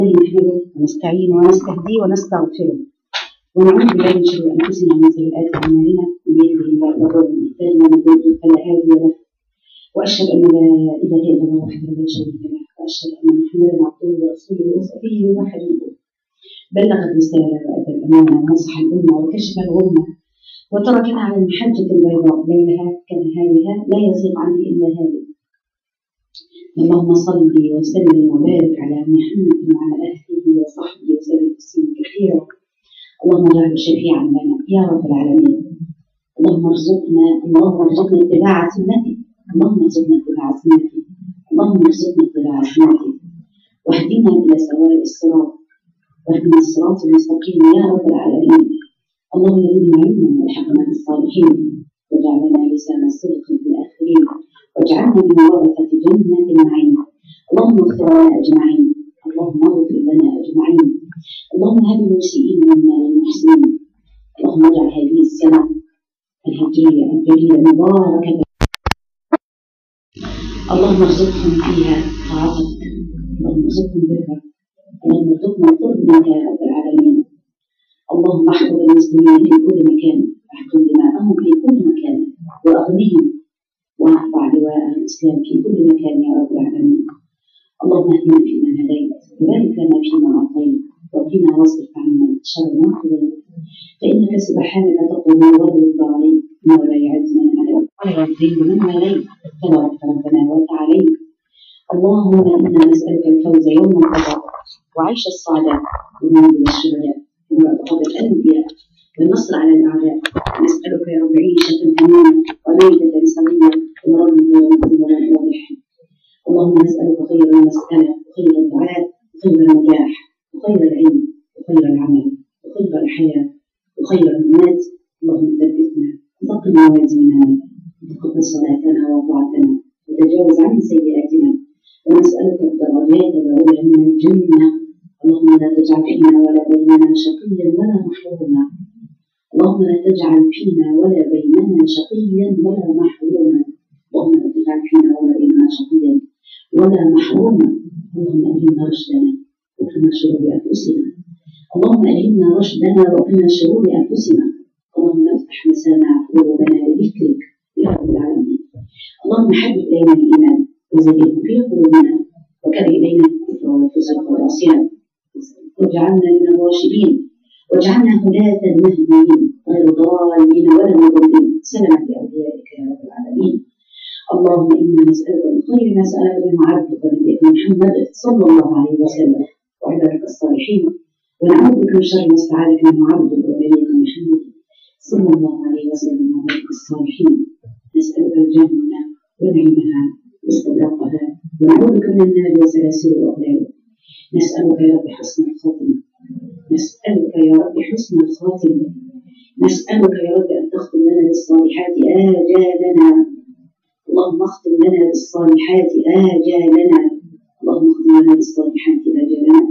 نحمده ونستعين ونستهديه ونستغفره ونعوذ بالله من شرور انفسنا ومن سيئات اعمالنا من يهده الله فهو المهتدي ومن يضلل فلا هادي له واشهد ان لا اله الا الله وحده لا شريك له واشهد ان محمدا عبده ورسوله وصفيه وحبيبه بلغ الرساله وادى الامانه ونصح الامه وكشف الغمه وتركنا على المحجه البيضاء ليلها كنهارها لا يزيغ عنه الا هذه اللهم صل وسلم وبارك على محمد وعلى اهله وصحبه وسلم تسليما كثيرا اللهم اجعله شفيعا لنا يا رب العالمين اللهم ارزقنا اللهم ارزقنا اتباع سنته اللهم ارزقنا اتباع سنته اللهم ارزقنا اتباع سنته واهدنا الى سواء الصراط واهدنا الصراط المستقيم يا رب العالمين اللهم زدنا علما والحقنا بالصالحين واجعلنا لسان صدق في الاخرين واجعلنا من ورثة جنة النعيم اللهم اغفر لنا أجمعين اللهم اغفر لنا أجمعين اللهم هب المسيئين منا للمحسنين اللهم اجعل هذه السنة الهجرية الجليلة مباركة اللهم ارزقهم فيها طاعتك اللهم ارزقهم برك اللهم ارزقنا القرب منك يا رب العالمين اللهم احفظ المسلمين في كل مكان احفظ دماءهم في كل مكان واغنهم ونرفع لواء الاسلام في كل مكان يا رب العالمين اللهم اهدنا فيمن هديت وبارك لنا فيما اعطيت وقنا واصرف عنا شر ما قضيت فانك سبحانك تقضي ولا يرضى عليك ما ولا يعز من عليك ولا يضل من عليك تبارك ربنا وتعالى اللهم انا نسالك الفوز يوم القضاء وعيش السعداء ومنزل الشهداء ومعتقد الانبياء والنصر على الاعداء نسالك يا رب عيشه امينه وميته سويه ورد غير مكتوب ولا واضح اللهم نسالك خير المساله وخير الدعاء وخير النجاح وخير العلم وخير العمل وخير الحياه وخير الممات اللهم ثبتنا وثقل موازيننا وتقبل صلاتنا وطاعتنا وتجاوز عن سيئاتنا ونسالك الدرجات العلى من الجنه اللهم لا تجعل فينا ولا بيننا شقيا ولا محروما اللهم لا تجعل فينا ولا بيننا شقيا ولا محروما اللهم لا تجعل فينا ولا بيننا شقيا ولا محروما اللهم ألهمنا رشدنا وقنا شرور أنفسنا اللهم ألهمنا رشدنا وقنا شرور أنفسنا اللهم افتح مسامع قلوبنا لذكرك يا رب العالمين اللهم حبب إلينا الإيمان وزينه في قلوبنا وكره إلينا الكفر والفسق والعصيان واجعلنا من الراشدين واجعلنا هداة مهديين غير ضالين ولا مضلين سلامة أوليائك يا رب العالمين اللهم إنا نسألك من خير ما سألك منه عبدك ونبيك محمد صلى الله عليه وسلم وعبادك الصالحين ونعوذ بك من شر ما استعاذك منه عبدك ونبيك محمد صلى الله عليه وسلم وعبادك الصالحين نسألك الجنة ونعيمها واستبراقها ونعوذ بك من النار وسلاسل وأغلال نسألك يا رب حسن الخاتمة نسألك يا رب حسن الخاتمة نسألك يا رب أن تختم لنا بالصالحات آجالنا اللهم اختم لنا بالصالحات آجالنا اللهم اختم لنا بالصالحات آجالنا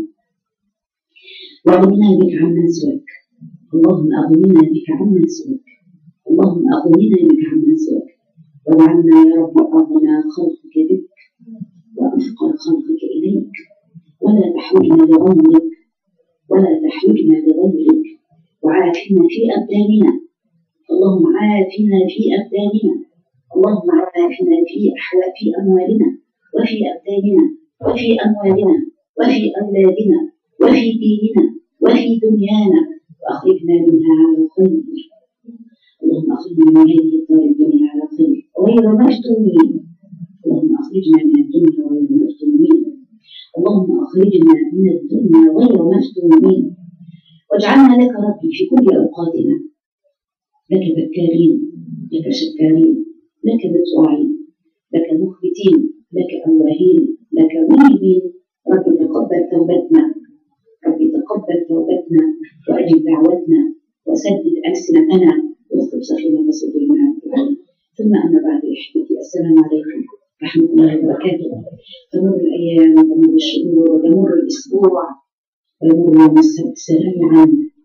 وأغننا بك عمن سواك اللهم أغننا بك عمن سواك اللهم أغننا بك عمن سواك واجعلنا يا رب أغنى خلقك بك وأفقر خلقك إليك ولا تحوجنا لغيرك ولا تحوجنا لغيرك وعافنا في أبداننا اللهم عافنا في أبداننا اللهم عافنا في أحوال في أموالنا وفي أبداننا وفي أموالنا وفي أولادنا وفي ديننا وفي دنيانا وأخرجنا منها على خير اللهم أخرجنا من هذه الدار الدنيا على خير غير مفتونين اللهم أخرجنا من الدنيا غير مفتونين اللهم أخرجنا من الدنيا غير مفتونين واجعلنا لك ربي في كل أوقاتنا لك ذكارين لك شكارين لك مطوعين لك مخبتين لك أواهين لك منيبين رب تقبل توبتنا رب تقبل توبتنا وأجب دعوتنا وسدد ألسنتنا واصلب سخيمة صدورنا ثم أما بعد إحبتي السلام عليكم ورحمة الله وبركاته تمر الأيام وتمر الشهور وتمر الأسبوع ويمر يوم السبت سريعا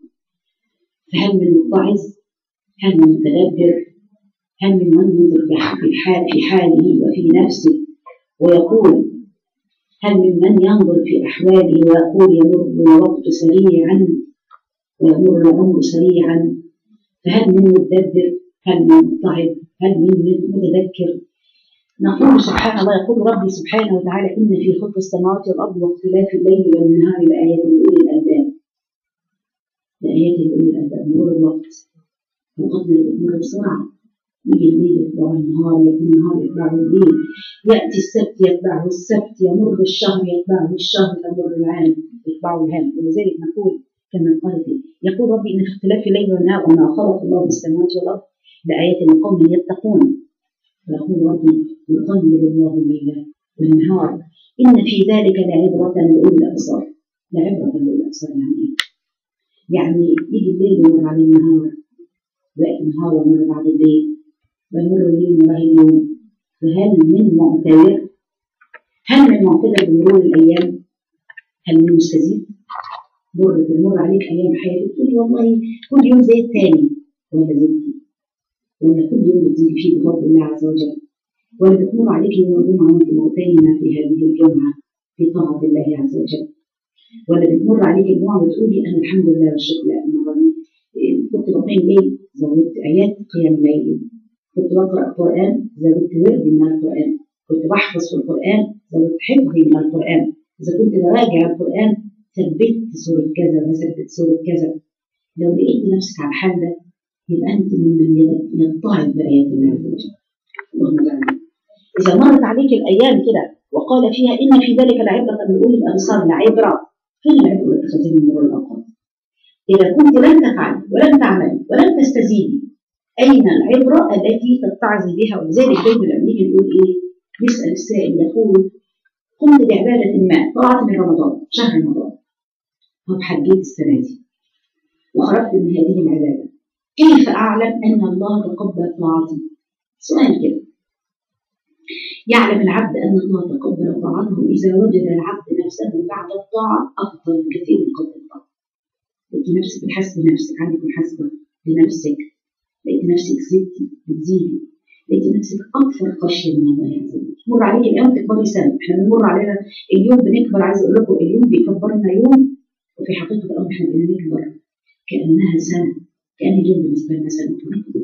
فهل من متعظ هل من متدبر هل من من ينظر في حال في حاله وفي نفسه ويقول هل ممن ينظر في أحواله ويقول يمر الوقت سريعا ويمر العمر سريعا فهل من مدبر هل من مضطهد هل من متذكر نقول سبحان الله يقول ربي سبحانه وتعالى إن في خلق السماوات والأرض واختلاف الليل والنهار لآيات لأولي الألباب لآيات لأولي الألباب مرور الوقت وقدر الأمور بسرعة يجي الليل يتبع النهار يأتي النهار يتبعه الليل يأتي السبت يتبعه السبت يمر الشهر يتبعه الشهر يمر العام يتبعه العام ولذلك نقول كما قال يقول ربي إن في اختلاف الليل والنهار وما خلق الله في السماوات والأرض لآيات لقوم يتقون ويقول ربي يقلب الله الليل والنهار إن في ذلك لعبرة لأولي الأبصار لعبرة لأولي الأبصار يعني إيه؟ يعني يجي الليل يمر عليه النهار ويأتي النهار ويمر بعد الليل ويمر الليل وراء اليوم فهل من معتبر هل من معتبر بمرور الأيام هل من مستزيد مر تمر عليك أيام حياتك تقول والله كل يوم زي التاني ولا زدتي ولا كل يوم بتزيد فيه بفضل الله عز وجل ولا بتمر عليك يوم الجمعة وأنت مغتنمة في هذه الجمعة في طاعة الله عز وجل ولا بتمر عليك الجمعة بتقولي أنا الحمد لله والشكر لله المرة دي كنت بقيم ليل زودت آيات قيام ليلي كنت بقرأ قرآن زودت وردي من القرآن كنت بحفظ في القرآن زودت حفظي من القرآن إذا كنت براجع القرآن ثبت سورة كذا وثبت سورة كذا لو لقيت نفسك على الحال ده يبقى أنت ممن يتعظ بآيات الله عز وجل اللهم اجعلنا إذا مرت عليك الأيام كده وقال فيها إن في ذلك لعبرة لأولي الأبصار لعبرة فين العبرة اللي اتخذها من مرور الأوقات؟ إذا كنت لن تفعل ولن تعمل ولن تستزيدي أين العبرة التي تتعظي بها ولذلك دايما لما نيجي نقول إيه؟ يسأل السائل يقول قمت بعبادة ما طلعت من رمضان شهر رمضان طب حجيت السنة دي وخرجت من هذه العبادة كيف أعلم أن الله تقبل طاعتي؟ سؤال كده يعلم العبد أن الله تقبل طاعته إذا وجد العبد نفسه بعد الطاعة أفضل بكثير من قبل الطاعة. لقيت نفسك بتحاسبي نفسك عندك محاسبة لنفسك لقيت نفسك زدتي بتزيدي لقيت نفسك أكثر خشية من الله عز وجل. مر عليك الأيام تكبري سنة، إحنا بنمر علينا اليوم بنكبر عايز أقول لكم اليوم بيكبرنا يوم وفي حقيقة الأمر إحنا بنكبر كأنها سنة كأن اليوم بالنسبة لنا سنة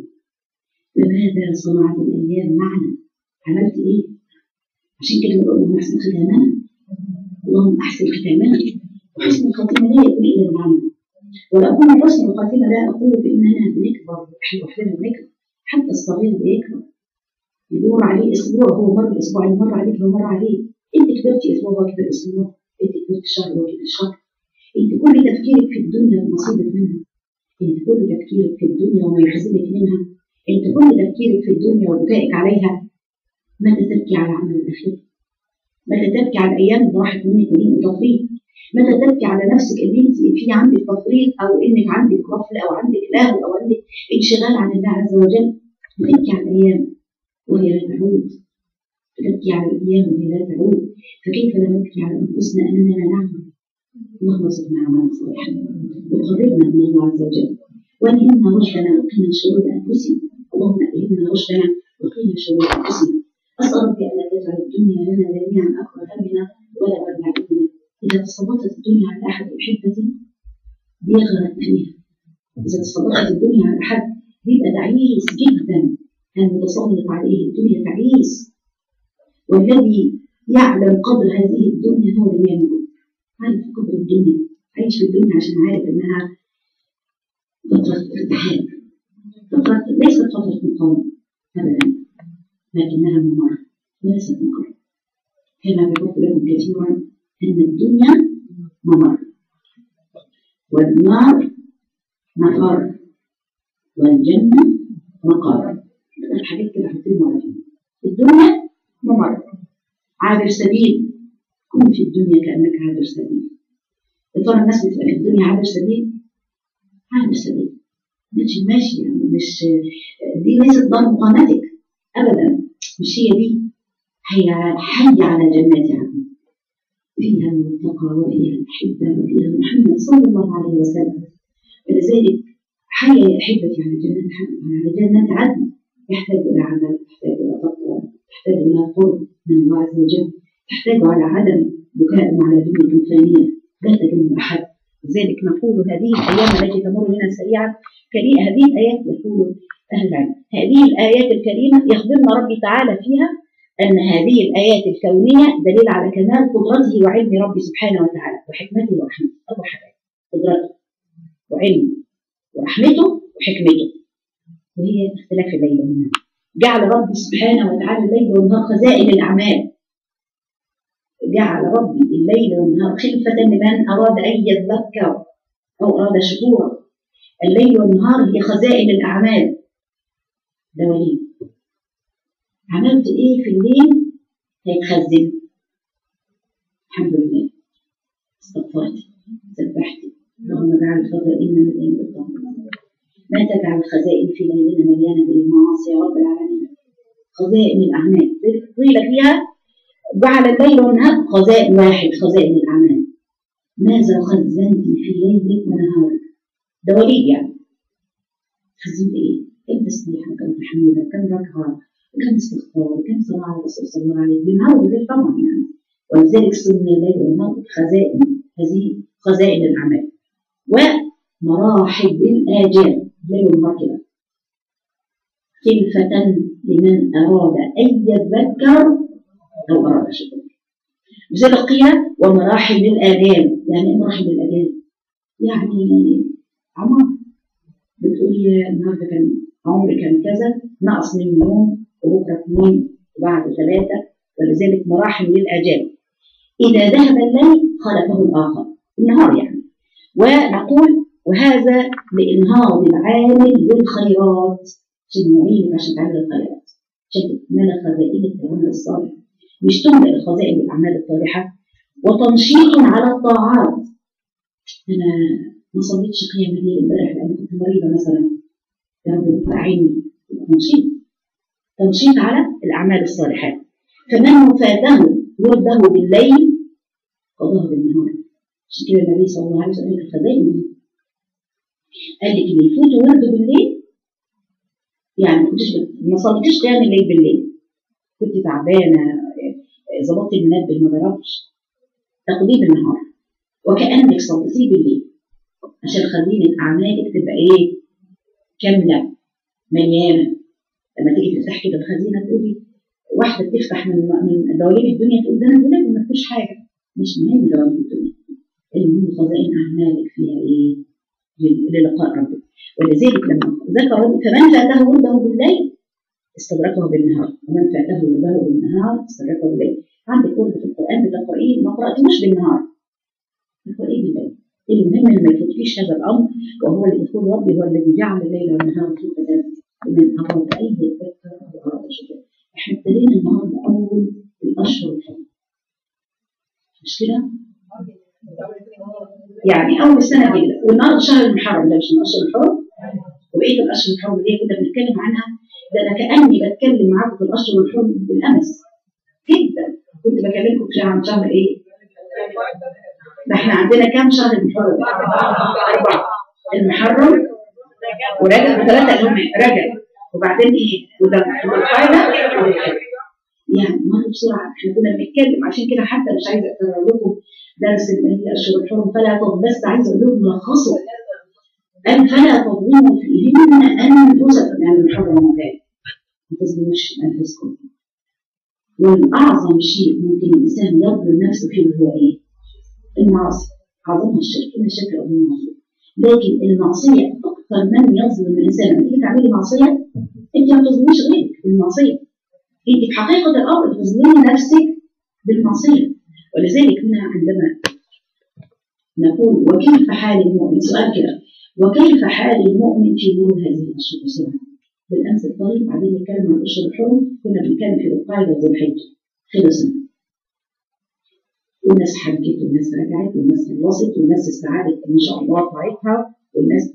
فماذا صنعت الأيام معنا؟ عملت إيه؟ عشان كده بقول اللهم أحسن ختامنا اللهم أحسن ختامنا وحسن الخاتمة لا يكون إلا بالعمل ولا أقول حسن الخاتمة لا أقول بإننا بنكبر إحنا وحدنا بنكبر حتى الصغير بيكبر يمر عليه أسبوع هو مر أسبوعين مر عليك هو مر عليه أنت كبرتي أسبوع هو كبر أسبوع أنت كبرت شهر هو كبر شهر أنت كل تفكيرك في الدنيا ونصيبك منها أنت كل تفكيرك في الدنيا وما يحزنك منها أنت كل تفكيرك في الدنيا وبكائك عليها متى تبكي على عمل الأخير متى تبكي على الأيام اللي راحت منك ودين تفريط متى تبكي على نفسك إن أنت في عندك تفريط أو إنك عندك غفلة أو عندك لهو أو عندك انشغال عن الله عز وجل بتبكي على الأيام وهي لا تعود تبكي على الأيام وهي لا تعود فكيف لا نبكي على أنفسنا أننا لا نعمل اللهم ارزقنا أعمالا صالحة وقربنا من الله عز وجل وألهمنا رشدنا وقنا شرور أنفسنا اللهم ألهمنا رشدنا وقنا شرور أنفسنا أسأل ربي أن لا تجعل الدنيا لنا جميعا أكبر همنا ولا مبلغ علمنا إذا تسلطت الدنيا على أحد أحبتي بيغرق فيها إذا تسلطت الدنيا على أحد بيبقى تعيس جدا المتسلط عليه الدنيا تعيس والذي يعلم قدر هذه الدنيا هو اللي يملك عارف قدر الدنيا عايش في الدنيا عشان عارف إنها فترة ارتحال فترة ليست فترة مقاومة أبدا لكنها ممر وليست مقر كما ذكرت لكم كثيرا أن الدنيا ممر والنار مفر والجنة مقر الحاجات كده حاطين على الدنيا ممر عابر سبيل كن في الدنيا كأنك عابر سبيل يا ترى الناس بتبقى في الدنيا عابر سبيل عابر سبيل ماشي ماشي يعني مش دي ليست دار مقامتك ابدا مش هي دي هي حي على جنات عدن فيها المتقى وفيها الأحبة وفيها محمد صلى الله عليه وسلم ولذلك حي يا أحبتي على جنات على جنات عدن يحتاج إلى عمل يحتاج إلى تقوى يحتاج إلى قرب من الله عز وجل تحتاج على عدم بكاء على دنيا فانية لا تجن أحد لذلك نقول هذه الأيام التي تمر بنا سريعا كريمة هذه الآيات يقول أهل العلم هذه الآيات الكريمة يخبرنا ربي تعالى فيها أن هذه الآيات الكونية دليل على كمال قدرته وعلم ربي سبحانه وتعالى وحكمته ورحمته أول حاجة قدرته وعلمه ورحمته وحكمته وهي اختلاف الليل والنهار جعل ربي سبحانه وتعالى الليل والنهار خزائن الأعمال جعل ربي الليل والنهار خلفة لمن أراد أن يذكر أو أراد شكورا الليل والنهار هي خزائن الأعمال ده ولي عملت إيه في الليل هيتخزن الحمد لله استغفرت سبحت اللهم اجعل خزائننا مليانة بالطاعة ما تجعل الخزائن في ليلنا مليانة بالمعاصي يا رب العالمين خزائن الأعمال قيل فيها جعل الليل والنهار خزائن واحد خزائن الأعمال ماذا خزنت في ليلك ونهارك ده ولي يعني خزنت ايه؟ كم تسبيحة كم تحميدة كم ركعة كم استغفار كم صلاة على الرسول صلى الله عليه وسلم بالنهار وبالليل طبعا يعني ولذلك سمي الليل والنهار خزائن هذه خزائن الأعمال ومراحب الآجال الليل والنهار كده خلفة لمن أراد أن يذكر أو أراد شكرا لذلك قيل ومراحل الآجال يعني إيه مراحل الآجال؟ يعني عمر بتقولي النهارده كان عمري كان كذا نقص مني يوم وبكره اثنين وبعد ثلاثه ولذلك مراحل للآجال إذا ذهب الليل خلفه الآخر النهار يعني ونقول وهذا لإنهاض العامل للخيرات عشان يعينك عشان تعمل الخيرات عشان تتملى خزائنك بالعمل الصالح مش تملأ الخزائن بالأعمال الصالحة وتنشيط على الطاعات أنا ما صليتش قيام الليل امبارح لأن كنت مريضة مثلا يا رب أعيني تنشيط تنشيط على الأعمال الصالحات فمن فاته ورده بالليل قضاه بالنهار عشان كده النبي صلى الله عليه وسلم الخزائن دي قال لك اللي يفوت ورده بالليل يعني كنتش ما صليتيش قيام الليل بالليل كنت تعبانه ظبطت المنبه ما ضربش تاخديه بالنهار وكانك صليتيه بالليل عشان خزينه اعمالك تبقى ايه كامله مليانه لما تيجي تفتح كده الخزينه تقولي واحده بتفتح من من دواليب الدنيا تقول ده انا دولاب ما فيش حاجه مش مهم دواليب الدنيا المهم خزائن اعمالك فيها ايه للقاء ربك ولذلك لما ذكر ربي فمن فاته ورده بالليل استدركه بالنهار ومن فاته ورده بالنهار استدركه بالليل عندك ورد في القران بتقرأيه ما قرأتوش بالنهار تقرأيه بالليل المهم ان ما يفوتكيش هذا الامر وهو اللي يقول ربي هو الذي جعل الليل والنهار خلفة لمن اراد ان يذكر او اراد شكرا احنا ابتدينا النهارده اول الاشهر الحرم مش كده؟ يعني اول سنه كده والنهارده شهر المحرم ده مش من اشهر الحرم وبقيه الاشهر الحرم اللي كنا بنتكلم عنها ده انا كاني بتكلم معاكم في الاشهر الحرم بالامس جدا كنت بكلمكم في عن شهر ايه؟ ده احنا عندنا كام شهر المحرم؟ اربعه المحرم ورجب وثلاثه اللي هم رجب وبعدين ايه؟ وده القاعده يعني مر بسرعه احنا كنا بنتكلم عشان كده حتى مش عايزه اكرر لكم درس الاشهر الحرم فلا تظلموا بس عايزه اقول لكم ملخصه قال فلا تظلموا فيهن انفسكم يعني المحرم وكان ما تظلموش انفسكم والاعظم شيء ممكن الانسان يظلم نفسه فيه هو ايه؟ المعاصي عظمها الشرك ان الشرك اظلم المعصيه لكن المعصيه اكثر من يظلم الانسان لما تيجي تعملي معصيه انت ما تظلميش غيرك بالمعصيه انت في حقيقه الامر بتظلمي نفسك بالمعصيه ولذلك هنا عندما نقول وكيف حال المؤمن سؤال كده وكيف حال المؤمن في ورود هذه الاشهر بسرعه بالامس الطريق بعدين نتكلم عن الاشهر الحرم كنا بنتكلم في القاعده ذو الحجه خلصنا والناس حجت والناس رجعت والناس خلصت والناس استعادت ما شاء الله طاعتها والناس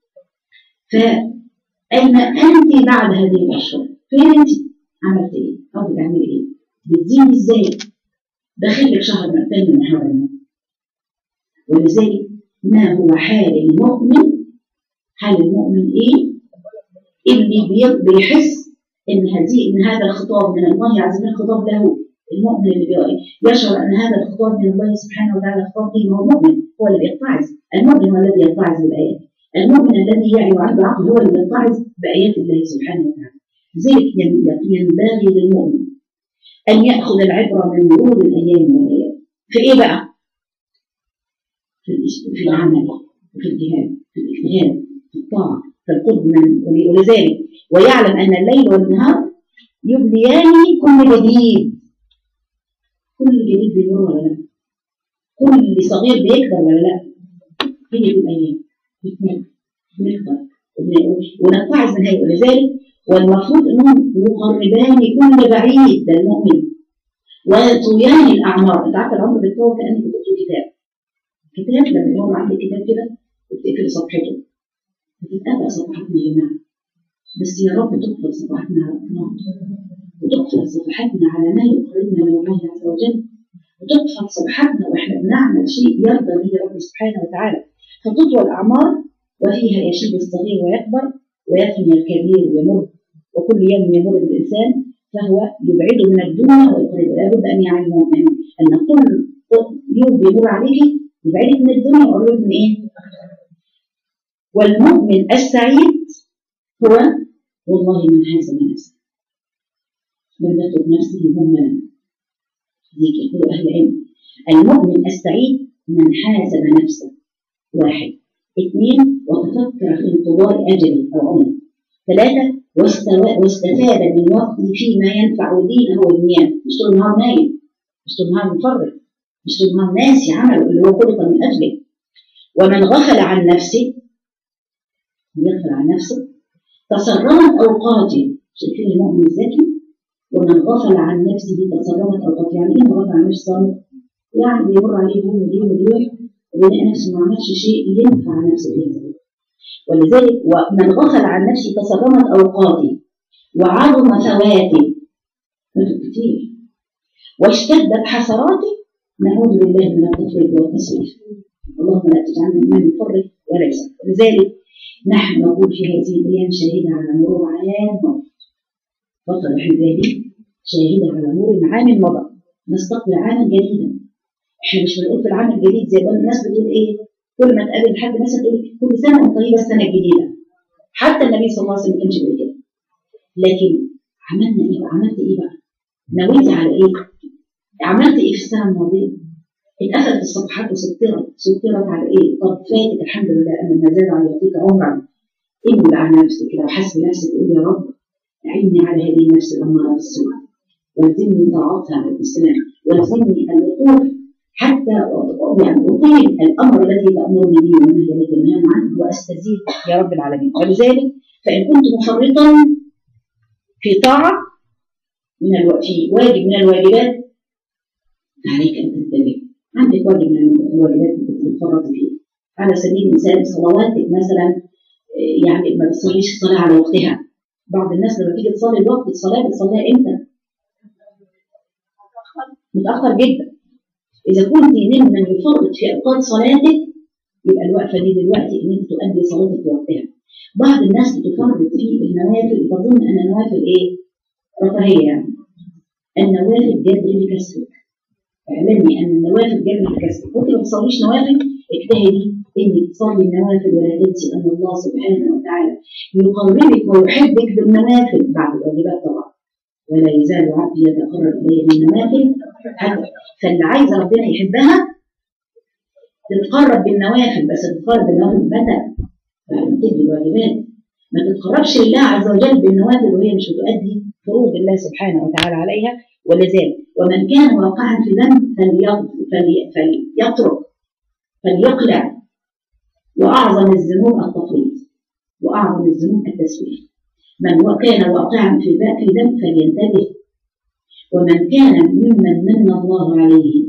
فأين أنت بعد هذه الأشهر؟ فين أنت؟ عملت إيه؟ أو بتعملي إيه؟ بتزيدي إزاي؟ داخل لك شهر من تاني محرم ولذلك ما هو حال المؤمن؟ حال المؤمن إيه؟ اللي بيحس إن هذه إن هذا الخطاب من الله عز وجل خطاب له المؤمن اللي بي- يشعر ان هذا الخطاب من الله سبحانه وتعالى خطاب ليه هو مؤمن هو اللي بيتعظ المؤمن هو الذي يتعظ بالايات المؤمن الذي يعي وعنده عقل هو اللي يتعظ بايات الله سبحانه وتعالى لذلك ين- ينبغي للمؤمن ان ياخذ العبره من مرور الايام والايام في ايه بقى؟ في الإش- في العمل وفي الجهاد في الاجتهاد في الطاعه في القرب من ول- ولذلك ويعلم ان الليل والنهار يبنيان كل جديد كل جديد بيمر ولا لا؟ كل صغير بيكبر ولا لا؟ هي دي الايام بتنام بنكبر وبن- ونتعظ من هي ولذلك والمفروض انهم يقربان كل بعيد ده المؤمن وطويان الاعمار انت عارف العمر بيتطور كانك بتقرا كتاب كتاب لما يمر عندك كتاب كده وبتقفل صفحته بتتابع صفحاتنا يا جماعه بس يا رب تقفل صفحاتنا على القناع وتقفل صفحاتنا على ما يقربنا من الله عز وجل وتقفل صفحاتنا واحنا بنعمل شيء يرضى به رب سبحانه وتعالى فتطول الاعمار وفيها يشيب الصغير ويكبر ويفني الكبير ويمر وكل يوم يمر بالانسان فهو يبعده من الدنيا ويقربه لابد ان يعلم المؤمن ان كل يوم بيمر عليك يبعدك من الدنيا ويقربك من ايه؟ والمؤمن السعيد هو والله من حازم نفسه من يترك نفسه مهملا ذيك يقول اهل العلم المؤمن السعيد من حاسب نفسه واحد اثنين وتفكر في انقضاء اجله او عمره ثلاثه واستوى- واستفاد من وقته فيما ينفع دينه ودنياه مش طول النهار نايم مش طول النهار مفرط مش طول النهار ناسي عمله اللي هو خلق من اجله ومن غفل عن نفسه يغفل عن نفسه تسرمت اوقاته شايفين المؤمن الذكي ومن غفل عن نفسه تسرمت اوقاته يعني ايه من غفل عن نفسه صامت؟ يعني بيمر عليه يوم ودين ودين ويلاقي نفسه ما عملش شيء ينفع نفسه به ولذلك ومن غفل عن نفسه تسرمت اوقاته وعظم فواته فاتوا كتير واشتدت حسراته نعوذ بالله من التفريط والتسويف اللهم لا تجعلنا من يفرط ولا يسرف لذلك نحن نقول في هذه الايام شاهده على مرور عام مضى فتره الحبابي شاهده على مرور عام مضى نستقبل عاما جديدا احنا مش بنقول في العام الجديد زي ما الناس بتقول ايه كل ما تقابل حد مثلا تقول كل سنه وانت طيبه السنه الجديده حتى النبي صلى الله عليه وسلم ما كانش بيقول كده لكن عملنا ايه بقى عملت ايه بقى نويت على ايه عملت ايه في السنه الماضيه اتقفلت الصفحات وسطرت سطرت على ايه طب فاتك الحمد لله ان ما زاد على يعطيك عمرا اني على نفسك كده وحسب نفسك قول يا رب اعني على هذه النفس الاماره بالسوء والزمني طاعتها على الاسلام والزمني الوقوف حتى يعني اطيل الامر الذي تامرني به والنهي الذي تنهاني عنه واستزيد يا رب العالمين ولذلك فان كنت مفرطا في طاعه من الو... في واجب من الواجبات عليك ان تنتبه عندك واجب من الواجبات اللي كنت بتفرط فيه على سبيل المثال صلواتك مثلا إيه، يعني ما بتصليش الصلاه على وقتها بعض الناس لما تيجي تصلي الوقت الصلاه بتصليها امتى؟ متاخر جدا اذا كنت ممن يفرط في اوقات صلاتك يبقى الوقفه دي دلوقتي ان انت تؤدي صلاتك في وقتها بعض الناس بتفرط في النوافل تظن ان النوافل ايه؟ رفاهيه يعني النوافل جبر لكسبك اعلمي ان النوافل جبر لكسبك وانت ما بتصليش نوافل اجتهدي انك تصلي النوافل ولا تنسي ان الله سبحانه وتعالى يقربك ويحبك بالنوافل بعد الواجبات طبعا ولا يزال عبدي يتقرب الي بالنوافل حتى فاللي عايزه ربنا يحبها تتقرب بالنوافل بس تتقرب بالنوافل متى؟ بعد ما تدي الواجبات ما تتقربش لله عز وجل بالنوافل وهي مش بتؤدي فروض الله سبحانه وتعالى عليها ولذلك ومن كان واقعا في ذنب فليط- فلي- فليترك فليقلع واعظم الذنوب التفريط واعظم الذنوب التسويف من وكان واقعا في ذا- في ذنب فلينتبه ومن كان ممن من الله عليه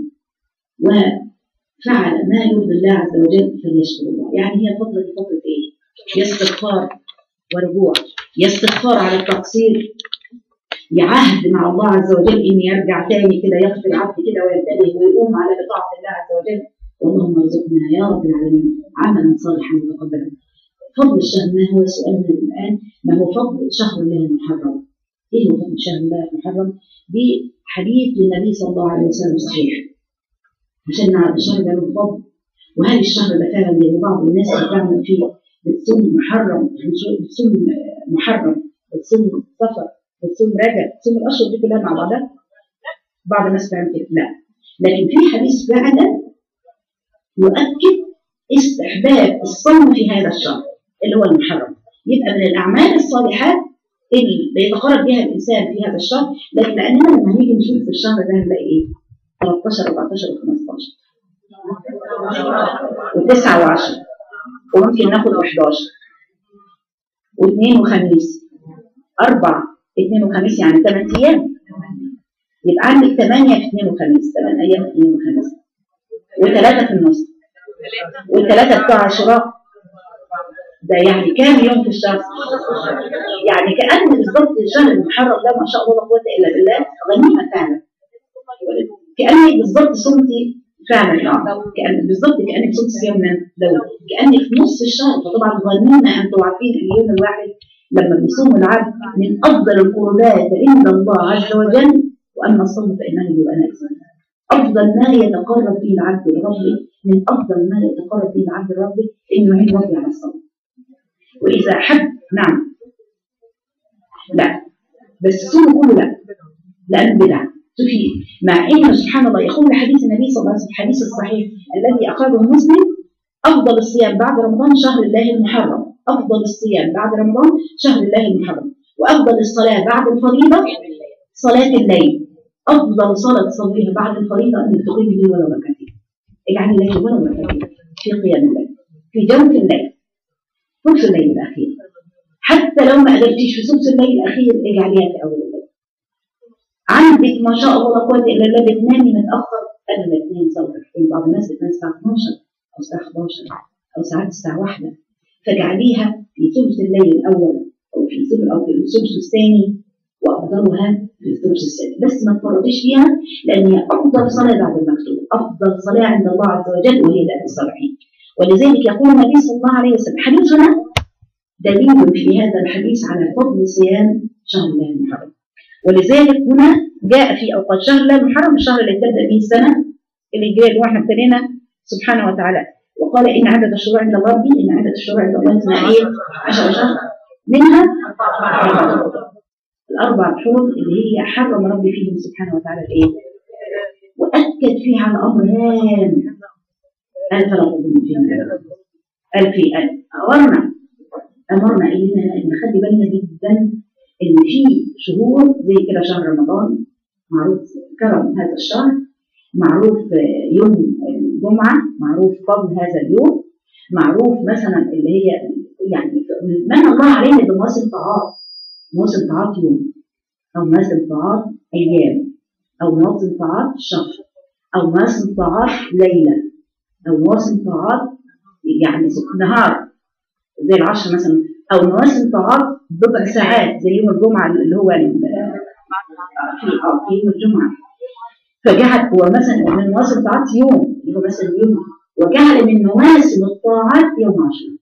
وفعل ما يرضي الله عز وجل فليشكر الله يعني هي الفترة دي فترة ايه؟ يا استغفار ورجوع يا استغفار على التقصير يعهد مع الله عز وجل ان يرجع تاني كده يغفر العبد كده وينتبه ويقوم على بطاعة الله عز وجل اللهم ارزقنا يا رب العالمين عملا صالحا متقبلا فضل الشهر ما هو سؤال من الآن ما هو فضل شهر الله المحرم ايه هو فضل شهر الله المحرم بحديث للنبي صلى الله عليه وسلم صحيح عشان نعرف الشهر ده له فضل وهل الشهر ده فعلا زي بعض الناس اللي بتعمل فيه بتصوم محرم بتصوم محرم بتصوم صفر بتصوم رجب بتصوم الاشهر دي كلها مع بعضها بعض الناس بتعمل كده لا لكن في حديث فعلا يؤكد استحباب الصوم في هذا الشهر اللي هو المحرم يبقى من الاعمال الصالحات اللي يتقرب بها الانسان في هذا الشهر لكن لاننا لما هنيجي نشوف في الشهر ده هنلاقي ايه 13 14 و15 و9 و10 وممكن ناخد 11 واثنين وخميس أربع اثنين وخميس يعني 8 أيام يبقى عندك 8 في اثنين وخميس 8 أيام في اثنين وخميس وثلاثة في النص والثلاثة بتوع عشرة ده يعني كام يوم في الشهر؟ يعني كأن بالظبط الشهر المحرم ده ما شاء الله لا قوة إلا بالله غنيمة فعلا كأنك بالظبط صمتي فعلا اه كأن بالظبط كأنك صمت صيام من دولة كأنك في نص الشهر فطبعا غنيمة أنتوا عارفين اليوم الواحد لما بيصوم العبد من أفضل القربات عند الله عز وجل وأما الصوم فإنه لي وأنا أجزم أفضل ما يتقرب فيه العبد لربه من أفضل ما يتقرب فيه العبد لربه إنه يعين ربي على الصوم وإذا حب نعم لا بس الصوم كله لا لأنه بدعة شوفي مع إنه سبحان الله يقول حديث النبي صلى الله عليه وسلم الحديث الصحيح الذي أخرجه مسلم أفضل الصيام بعد رمضان شهر الله المحرم أفضل الصيام بعد رمضان شهر الله المحرم وأفضل الصلاة بعد الفريضة صلاة الليل أفضل صلاة تصليها بعد الفريضة أنك تقيمي لي ولا ركعتين اجعلي لك ولا ركعتين في قيام الليل في جوف الليل ثلث الليل الأخير حتى لو ما قدرتيش في ثلث الليل الأخير اجعليها في أول الليل عندك ما شاء الله لا قوة إلا بالله بتنامي متأخر أنا بتنام صبر بعض الناس بتنام الساعة 12 أو الساعة 11 أو ساعات الساعة 1 فاجعليها في ثلث الليل الأول أو في ثلث أو في الثلث الثاني وأفضلها في الثلث الثاني بس ما تفرطيش فيها لأن هي أفضل صلاة بعد المكتوب أفضل صلاة عند الله عز وجل وهي ذات الصالحين ولذلك يقول النبي صلى الله عليه وسلم حديثنا دليل في هذا الحديث على فضل صيام شهر الله المحرم ولذلك هنا جاء في اوقات شهر الله المحرم الشهر اللي تبدا به السنه اللي جاء اللي احنا ابتدينا سبحانه وتعالى وقال ان عدد الشهور عند ربي ان عدد الشهور عند الله اثنى عشر شهر منها الاربع حرم اللي هي حرم ربي فيهم سبحانه وتعالى الايه؟ واكد فيها على امر هام قال فلا تظلموا فيهم قال في قال امرنا امرنا اننا نخلي بالنا جدا ان في شهور زي كده شهر رمضان معروف كرم هذا الشهر معروف يوم الجمعه معروف فضل هذا اليوم معروف مثلا اللي هي يعني من الله علينا بمواسم طاعات مواسم طاعات يوم او مواسم طاعات ايام او مواسم طاعات شهر او مواسم طاعات ليله او مواسم طاعات يعني نهار زي العشر مثلا او مواسم طاعات بضع ساعات زي يوم الجمعه اللي هو في في يوم الجمعه فجعل هو مثلا من مواسم الطاعات يوم اللي هو مثلا يوم وجعل من مواسم الطاعات يوم عشرة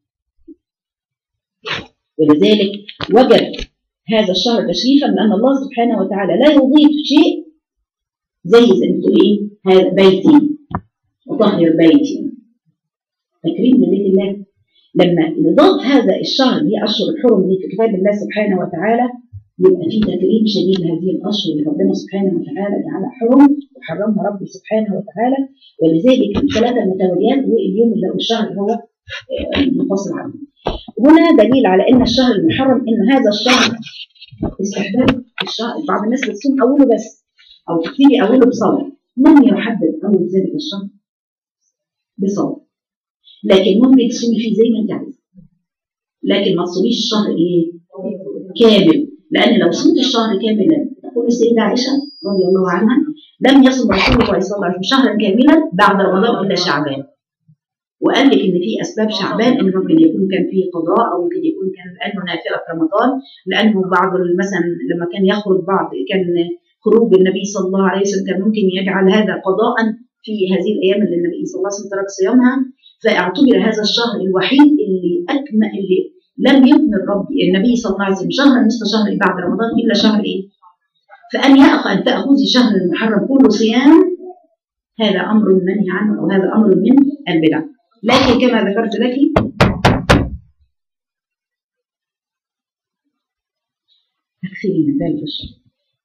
ولذلك وجد هذا الشهر تشريفا لان الله سبحانه وتعالى لا يضيف شيء زي زي ما بتقول ايه هذا بيتي وطهر بيتي تكريم لبيت الله لما يضاف هذا الشهر اللي هي اشهر الحرم دي في كتاب الله سبحانه وتعالى يبقى في تكريم شديد لهذه الاشهر اللي ربنا سبحانه وتعالى جعلها حرم وحرمها ربي سبحانه وتعالى ولذلك الثلاثه المتواليات واليوم اللي هو الشهر اللي هو المنفصل عنه. هنا دليل على ان الشهر المحرم ان هذا الشهر استحباب الشهر بعض الناس بتصوم اوله بس او تبتدي اوله بصوم لم يحدد اول ذلك الشهر بصوم لكن ممكن تصومي فيه زي ما انت عايزه لكن ما تصوميش الشهر ايه كامل لان لو صمت الشهر كاملا تقول السيده عائشه رضي الله عنها لم يصم رسول الله صلى الله عليه وسلم شهرا كاملا بعد رمضان الا شعبان وقال لك ان في اسباب شعبان ان ممكن يكون كان فيه قضاء او ممكن يكون كان لانه نافله في رمضان لانه بعض مثلا لما كان يخرج بعض كان خروج النبي صلى الله عليه وسلم كان ممكن يجعل هذا قضاء في هذه الايام اللي النبي صلى الله عليه وسلم ترك صيامها فاعتبر هذا الشهر الوحيد اللي اكمل اللي لم يكمل ربي النبي صلى الله عليه وسلم شهرا مثل شهر بعد رمضان الا شهر ايه؟ فان يأخ ان تاخذي شهر المحرم كله صيام هذا امر منهي عنه او هذا امر من البدع لكن كما ذكرت لك تكفيني من ذلك الشهر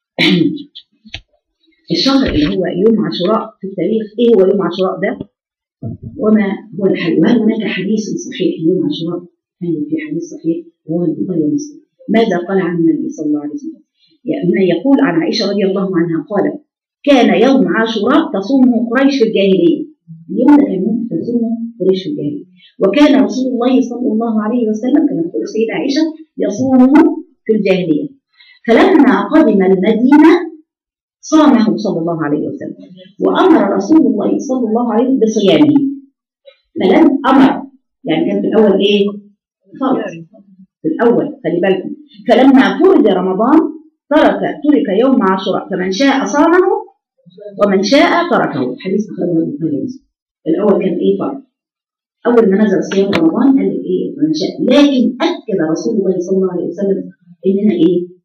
الشهر اللي هو يوم عاشوراء في التاريخ ايه هو يوم عاشوراء ده وما هو الحديث وهل هناك حديث صحيح يوم عاشوراء هل في حديث صحيح وهو البخاري ومسلم ماذا قال عن النبي صلى الله عليه وسلم يعني يقول عن عائشه رضي الله عنها قالت كان يوم عاشوراء تصومه قريش في الجاهليه اليوم ده كان يوم تصومه قريش في الجاهليه وكان رسول الله صلى الله عليه وسلم كما تقول السيده عائشه يصومه في الجاهليه فلما قدم المدينه صامه صلى الله عليه وسلم وامر رسول الله صلى الله عليه وسلم بصيامه فلم امر يعني كان في الاول ايه؟ فرض في الاول خلي بالكم فلما فرض رمضان ترك ترك يوم عاشوراء فمن شاء صامه ومن شاء تركه حديث اخرجه البخاري ومسلم الاول كان ايه فرض اول ما نزل صيام رمضان قال لك ايه فمن شاء لكن اكد رسول الله صلى الله عليه وسلم اننا ايه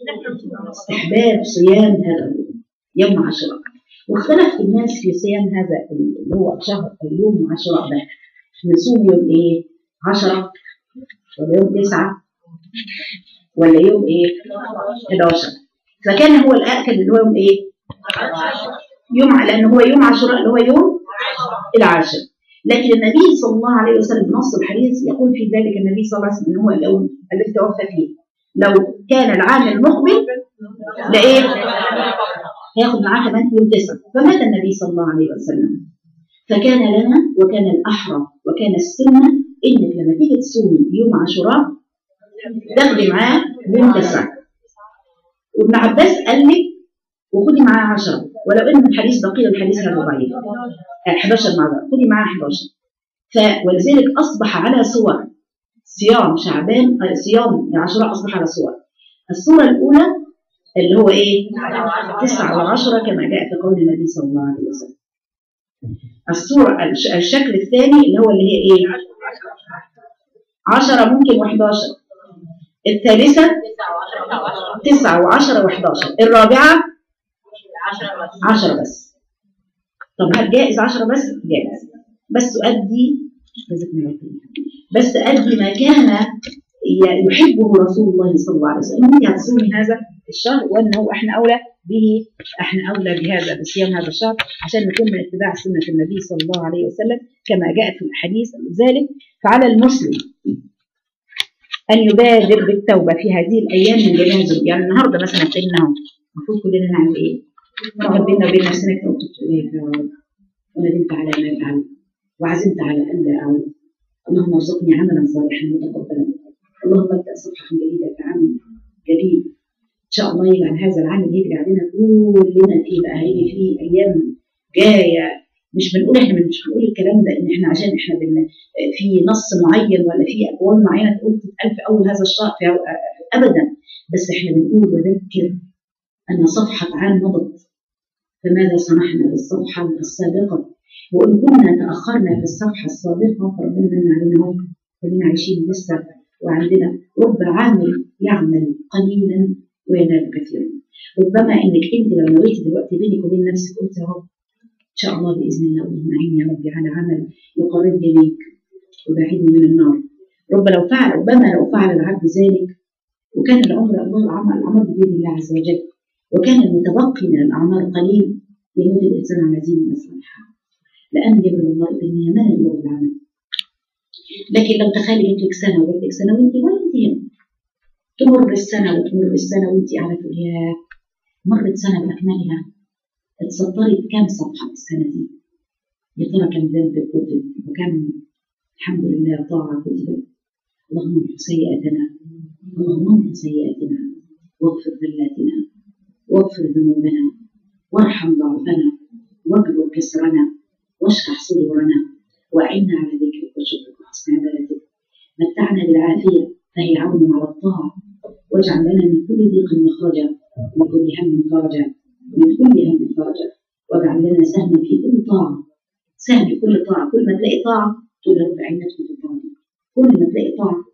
استحباب صيام هذا اليوم يوم عاشوراء واختلف الناس في صيام هذا اللي هو شهر اليوم عاشوراء ده نصوم يوم ايه 10 ولا يوم 9 ولا يوم ايه 11 فكان هو الاكد اللي هو يوم ايه يوم لان هو يوم عاشوراء اللي هو يوم العاشر لكن النبي صلى الله عليه وسلم نص الحديث يقول في ذلك النبي صلى الله عليه وسلم ان هو اليوم الذي توفى فيه لو كان العام المقبل لايه هياخد معاه كمان يوم تسعه فمات النبي صلى الله عليه وسلم فكان لنا وكان الاحرى وكان السنه انك لما تيجي تصومي يوم عاشوراء تاخدي معاه يوم تسعه وابن عباس قال لك وخدي معاه 10 ولو ان الحديث بقي الحديث هذا ضعيف 11 معذره خدي معاه 11 ولذلك اصبح على صور صيام شعبان صيام عاشوراء اصبح على صور الصوره الاولى اللي هو ايه؟ تسعة وعشرة كما جاء في قول النبي صلى الله عليه وسلم. الصورة الشكل الثاني اللي هو اللي هي ايه؟ عشرة ممكن و11 الثالثة تسعة وعشرة و11 الرابعة عشرة بس طب هل جائز عشرة بس؟ جائز بس أدي بس أدي ما كان يحبه رسول الله صلى الله عليه وسلم انت هتصومي هذا الشهر وانه احنا اولى به احنا اولى بهذا بصيام هذا الشهر عشان نكون من اتباع سنه النبي صلى الله عليه وسلم كما جاء في الحديث ذلك فعلى المسلم ان يبادر بالتوبه في هذه الايام من جميع الذنوب يعني النهارده مثلا انه المفروض كلنا نعمل ايه؟ نقعد بينا وبين نفسنا كده وتبت اليك يا رب وندمت على ما فعلت وعزمت على الا اعود اللهم ارزقني عملا صالحا متقبلا اللهم ابدا صفحه جديده في عام جديد ان شاء الله يجعل هذا العام يجري علينا كلنا فيه بقى هيجي فيه ايام جايه مش بنقول احنا مش بنقول الكلام ده ان احنا عشان احنا بن في نص معين ولا في اقوال معينه تقول تتقال في اول هذا الشهر في ابدا بس احنا بنقول وذكر ان صفحه عام مضت فماذا صنعنا بالصفحه السابقه وان كنا تاخرنا في الصفحه السابقه فربنا من علينا هم كلنا عايشين لسه وعندنا رب عامل يعمل قليلا وينال كثيرا ربما انك انت لو نويتي دلوقتي بينك وبين نفسك قلت يا رب ان شاء الله باذن الله اللهم اعيني يا ربي على عمل يقربني ليك وبعدني من النار رب لو فعل ربما لو فعل العبد ذلك وكان العمر الله العمل العمر بيد الله عز وجل وكان المتبقي من الاعمار قليل يموت الانسان على دين الصالحه لان يبلغ الله بالنيه ما لا يبلغ العمل لكن لو تخيلي جبت لك سنه وجبت لك سنه وانت ولا انت هنا تمر السنه وتمر السنه وانت قاعده تقول يا مرت سنه باكملها اتسطرت كام صفحه في السنه دي يا ترى كم ذنب كتب وكم الحمد لله طاعه كتبت اللهم امحو سيئاتنا اللهم امحو سيئاتنا واغفر ذلاتنا واغفر ذنوبنا وارحم ضعفنا واجبر كسرنا واشرح صدورنا واعنا على ذكرك وشكرك وحسن عبادتك متعنا بالعافيه فهي عون على الطاعه واجعل لنا من كل ضيق مخرجا ومن كل هم فرجا ومن كل هم فرجا واجعل لنا سهما في كل طاعه سهم في كل طاعه كل ما تلاقي طاعه تقول يا رب عينك في الطاعه دي كل ما تلاقي طاعه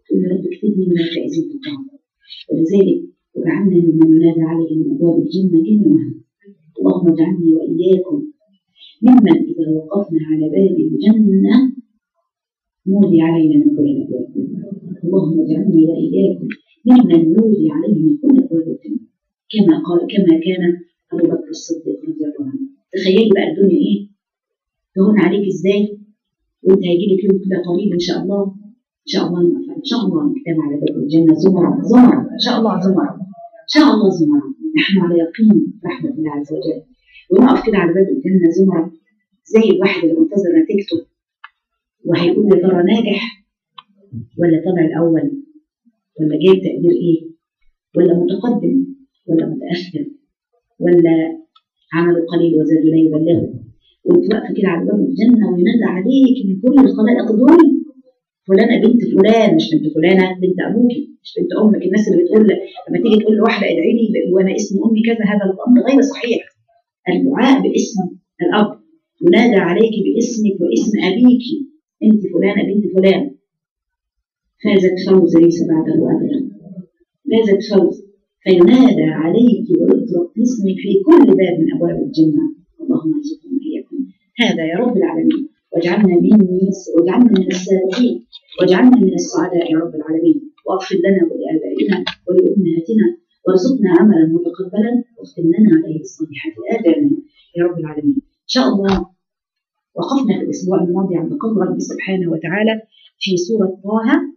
تقول يا رب اكتبني من الفائزين في الطعام ولذلك وجعلنا ممن ينادى عليه من ابواب الجنه كلها اللهم اجعلني واياكم ممن اذا وقفنا على باب الجنه نودي علينا من كل الابواب اللهم اجعلني واياكم ممن نودي عليه من كل ابواب الجنه كما قال كما كان ابو بكر الصديق رضي الله عنه تخيلي بقى الدنيا ايه تهون عليك ازاي وانت هيجي لك يوم كده قريب ان شاء الله ان شاء الله نقف ان شاء الله نجتمع على باب الجنه زمرة زمرة ان شاء الله زمرة ان شاء الله زمرة نحن على يقين رحمه الله عز وجل ونقف كده على باب الجنه زمرة زي الواحد اللي منتظر نتيجته وهيقول يا ترى ناجح ولا طلع الاول ولا جايب تقدير ايه ولا متقدم ولا متاخر ولا عمله قليل وزاد لا يبلغه وانت واقفه كده على باب الجنه وينادى عليك من كل الخلائق دول فلانه بنت فلان مش بنت فلانه بنت ابوكي مش بنت امك الناس اللي بتقول لما تيجي تقول لواحده ادعي لي وانا اسم امي كذا هذا الامر غير صحيح الدعاء باسم الاب ينادى عليك باسمك واسم ابيك انت فلانه بنت فلان فازت فوز ليس بعده ابدا فازت فوز فينادى عليك ويطلق اسمك في كل باب من ابواب الجنه اللهم ارزقنا اياكم هذا يا رب العالمين واجعلنا من واجعلنا من السابقين واجعلنا من السعداء يا رب العالمين واغفر لنا ولابائنا ولامهاتنا وارزقنا عملا متقبلا واختم لنا عليه الصالحات اجرنا يا رب العالمين ان شاء الله وقفنا في الاسبوع الماضي عند قول ربي سبحانه وتعالى في سوره طه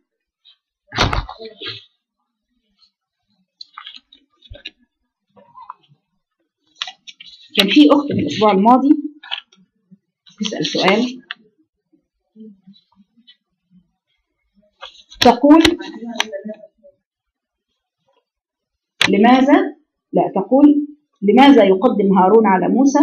كان في اخت في الاسبوع الماضي تسال سؤال تقول لماذا لا تقول لماذا يقدم هارون على موسى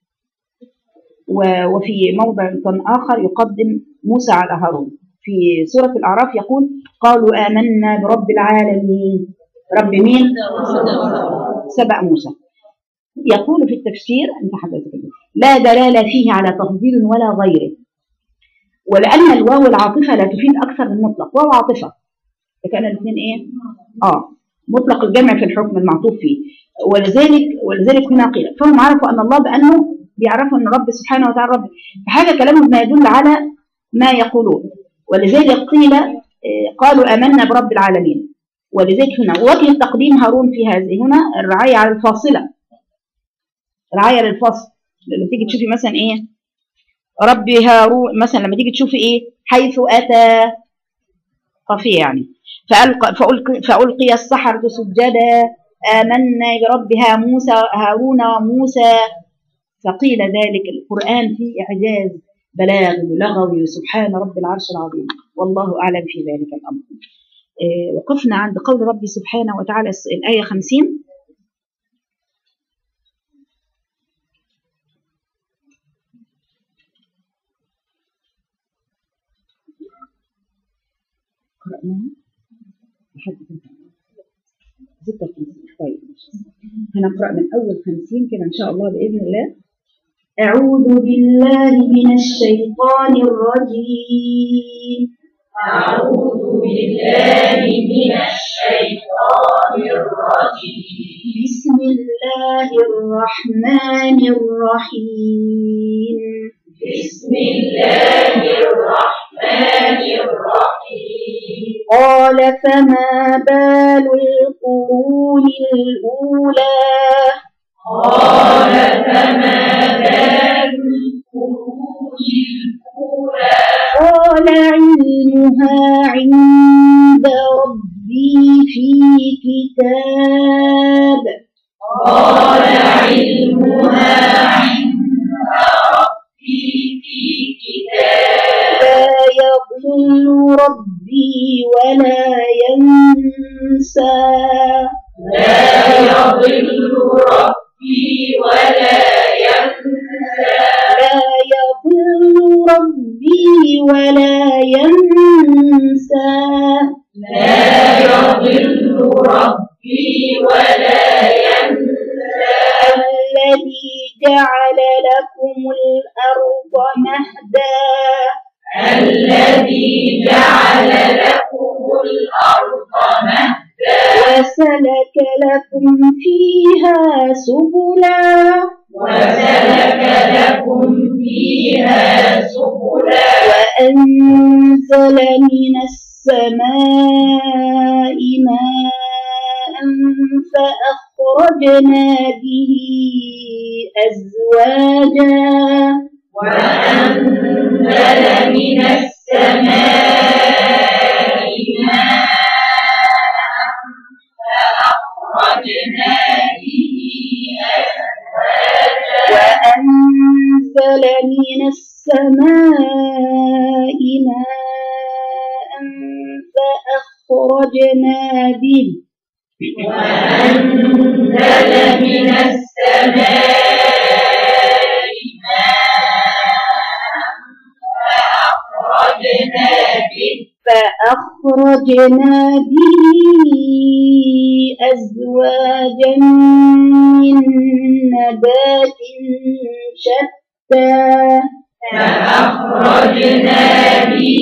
وفي موضع آخر يقدم موسى على هارون في سورة الأعراف يقول قالوا آمنا برب العالمين رب مين سبق موسى يقول في التفسير انت حضرتك لا دلالة فيه على تفضيل ولا غيره ولأن الواو العاطفة لا تفيد أكثر من مطلق واو عاطفة كان الاثنين إيه؟ آه مطلق الجمع في الحكم المعطوف فيه ولذلك ولذلك هنا قيل فهم عرفوا أن الله بأنه بيعرفوا أن رب سبحانه وتعالى رب فحاجة كلامهم ما يدل على ما يقولون ولذلك قيل قالوا آمنا برب العالمين ولذلك هنا وجه تقديم هارون في هذه هنا الرعاية على الفاصلة رعاية للفصل لما تيجي تشوفي مثلا ايه ربي هارون مثلا لما تيجي تشوفي ايه حيث اتى قافية يعني فألقى, فألقي, فألقي السحرة سجدا آمنا بربها موسى هارون وموسى فقيل ذلك القرآن في إعجاز بلاغ لغوي سبحان رب العرش العظيم والله أعلم في ذلك الأمر إيه وقفنا عند قول ربي سبحانه وتعالى الآية 50 قرأناها لحد ستة طيب هنقرأ من أول خمسين كده إن شاء الله بإذن الله أعوذ بالله من الشيطان الرجيم أعوذ بالله من الشيطان الرجيم بسم الله الرحمن الرحيم بسم الله الرحمن الرحيم قال فما بال القرون الأولى قال فما بال القرون الأولى قال علمها عند ربي في كتاب قال علمها عند ربي في كتاب لا يضل ربي ولا ينسى لا يضل ربي ولا ينسى لا يضل ربي ولا ينسى لا يضل ربي ولا ينسى الذي جعل لكم الأرض مهدا الذي جعل لكم وسلك لكم فيها سبلا وسلك لكم فيها سبلا وأنزل من السماء ماء فأخرجنا به أزواجا وأنزل من السماء ماء فأخرجنا به أزواجا وأنزل من السماء ماء فأخرجنا به وأنزل من السماء ماء فأخرجنا به فأخرجنا به أزواجا من نبات شتى فأخرجنا به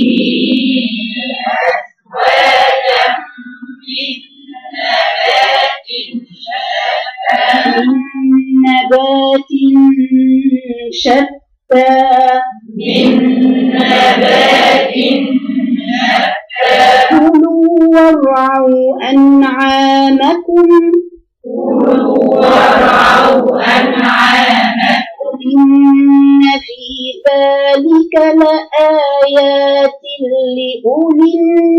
أزواجا من نبات شتى من نبات شتى من نبات شتى كلوا وارعوا أنعامكم كلوا وارعوا أنعامكم إن في ذلك لآيات لأولي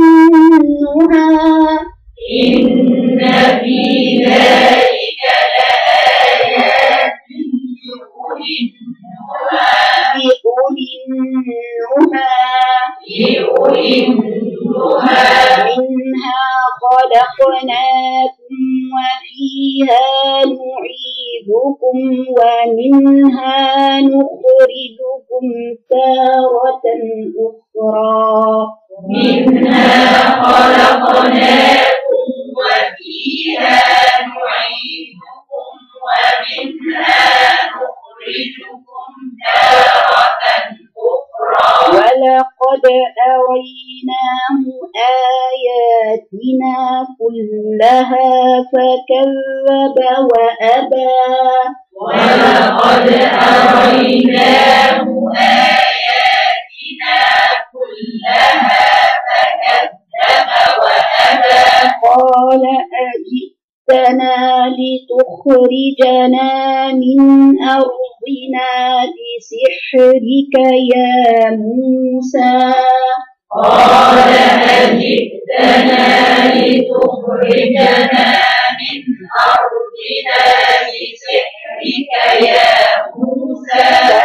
النهى إن في ذلك لآيات لأولي النهى لأولي النهى لأولي النهى منها خلقناكم وفيها نعيدكم ومنها نخرجكم تارة أخرى منها خلقناكم وفيها نعيدكم ومنها نخرجكم تارة أخرى ولقد أريناه آياتنا كلها فكذب وأبى ولقد أريناه آياتنا كلها فكذب وأبى قال أجئتنا لتخرجنا من أرضنا بسحرك يا موسى قال أجئتنا لتخرجنا من أرضنا بسحرك يا موسى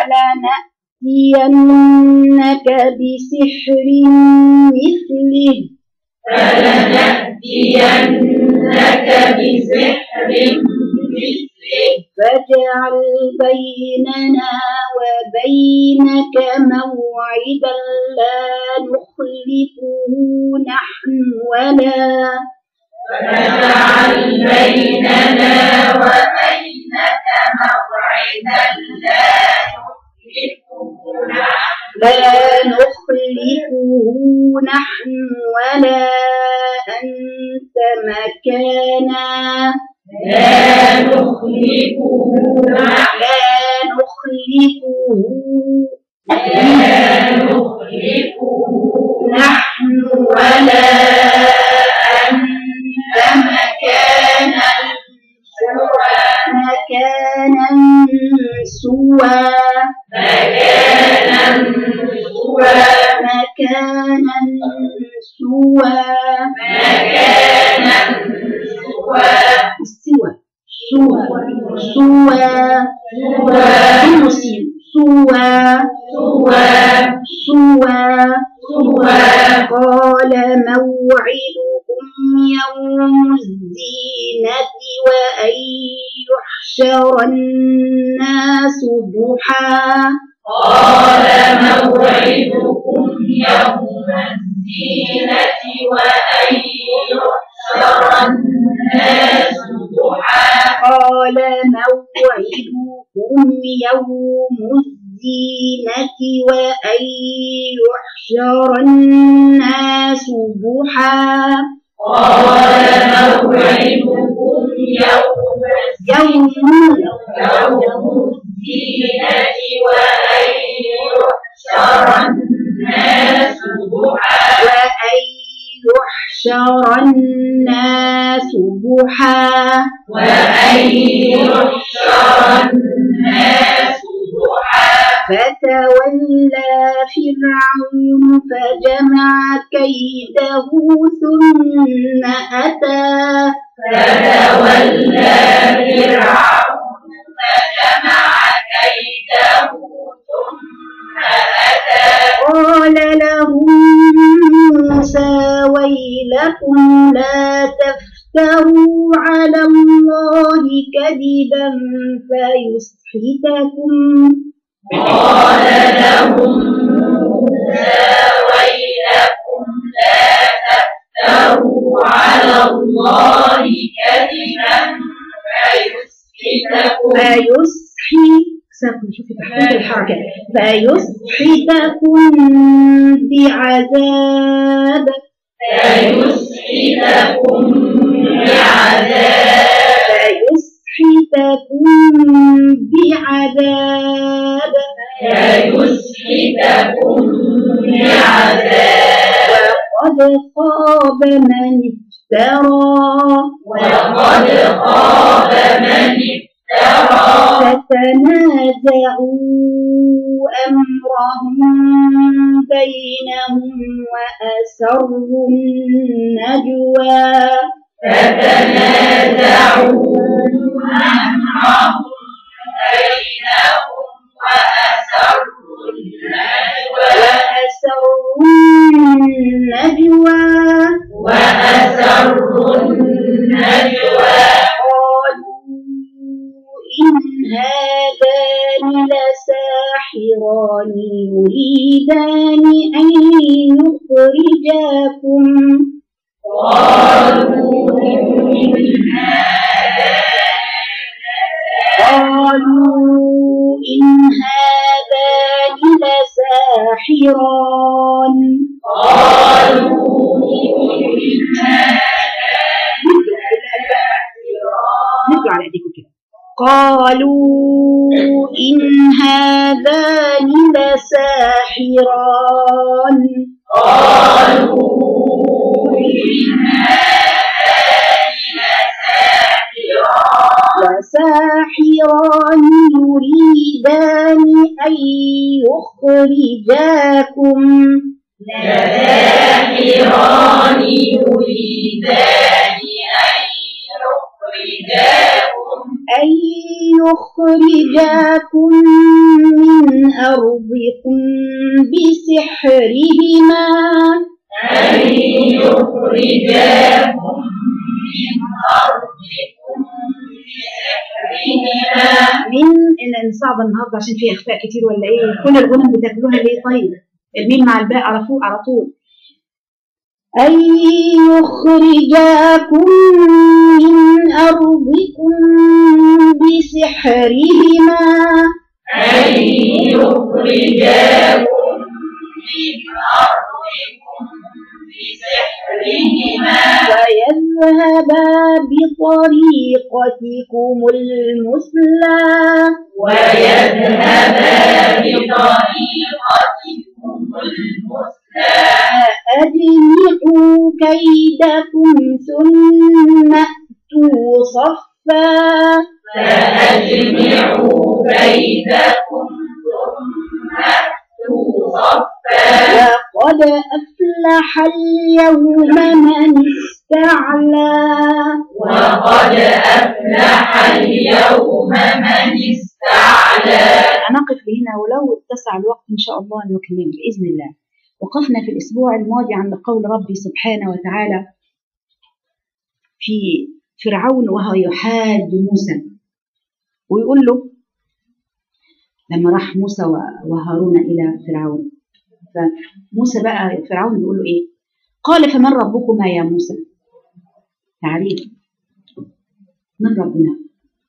فلنأتينك بسحر مثله فلنأتينك بسحر مثله فاجعل بيننا وبينك موعدا لا نخلفه نحن ولا فاجعل بيننا وبينك موعدا لا نخلفه نحن لا نخلفه نحن ولا أنت مكانا لا نخلفه نحن لا نخلفه لا نخلفه نحن ولا أنت مكانا سوى مكانا سوى مكانا سوى مكانا سوى مكانا سوى سوى سوى سوى سوى سوى سوى سوى سوى سوى قال موعدكم يوم الزينة وأن يحشر الناس ضحى قال موعدكم يوم الزينة وأن يحشر الناس ضحى قال موعدكم يوم الزينة وأن يحشر الناس ضحى قال موعدكم يوم يوم يوم الزينة وأن يحشر الناس ضحى وأن يحشر الناس ضحى وأن يحشر الناس ضحى فتولى فرعون فجمع كيده ثم أتى فتولى فرعون فجمع كيده ثم أتى قال لهم موسى ويلكم لا تفتروا على الله كذبا فيسحتكم قال لهم موسى ويلكم لا تفتروا على الله كذبا فيسحتكم فيسحي ساكن شوفي تحديد الحركة فيسحتكم بعذاب فيسحتكم بعذاب فيسحتكم بعذاب فيسحتكم بعذاب وقد خاب من افترى وقد خاب من افترى فتنازعوا أمرهم بينهم وأسروا النجوى فتنازعوا أمرهم بينهم وأسروا النجوى وأسروا النجوى وأسروا النجوى قالوا إن هذان لساحران يريدان أن يخرجاكم قالوا إن قالوا إن هذان لساحران قالوا نطلع على ايديكم كده قالوا إن هذان لساحران قالوا وساحران يريدان أن يخرجاكم لساحران يريدان أن يخرجاكم أن يخرجاكم من أرضكم بسحرهما أن يخرجاكم من أرضكم بسحرهما من إن صعب النهارده عشان فيها إخفاء كتير ولا إيه؟ كل الغنم بتاكلوها ليه طيب؟ الميم مع الباء على فوق على طول أن يخرجاكم من أرضكم بسحرهما أن يخرجاكم من أرضكم بسحرهما ويذهبا بطريقتكم المثلى ويذهبا بطريقتكم المثلى أجمعوا كيدكم ثم أتوا صفا فأجمعوا كيدكم ثم أتوا صفا وقد أفلح اليوم من استعلى وقد أفلح اليوم من استعلى نقف هنا ولو اتسع الوقت إن شاء الله نكمل بإذن الله وقفنا في الأسبوع الماضي عند قول ربي سبحانه وتعالى في فرعون وهو يحاج موسى ويقول له لما راح موسى وهارون إلى فرعون فموسى بقى فرعون بيقول له إيه قال فمن ربكما يا موسى تعريف من ربنا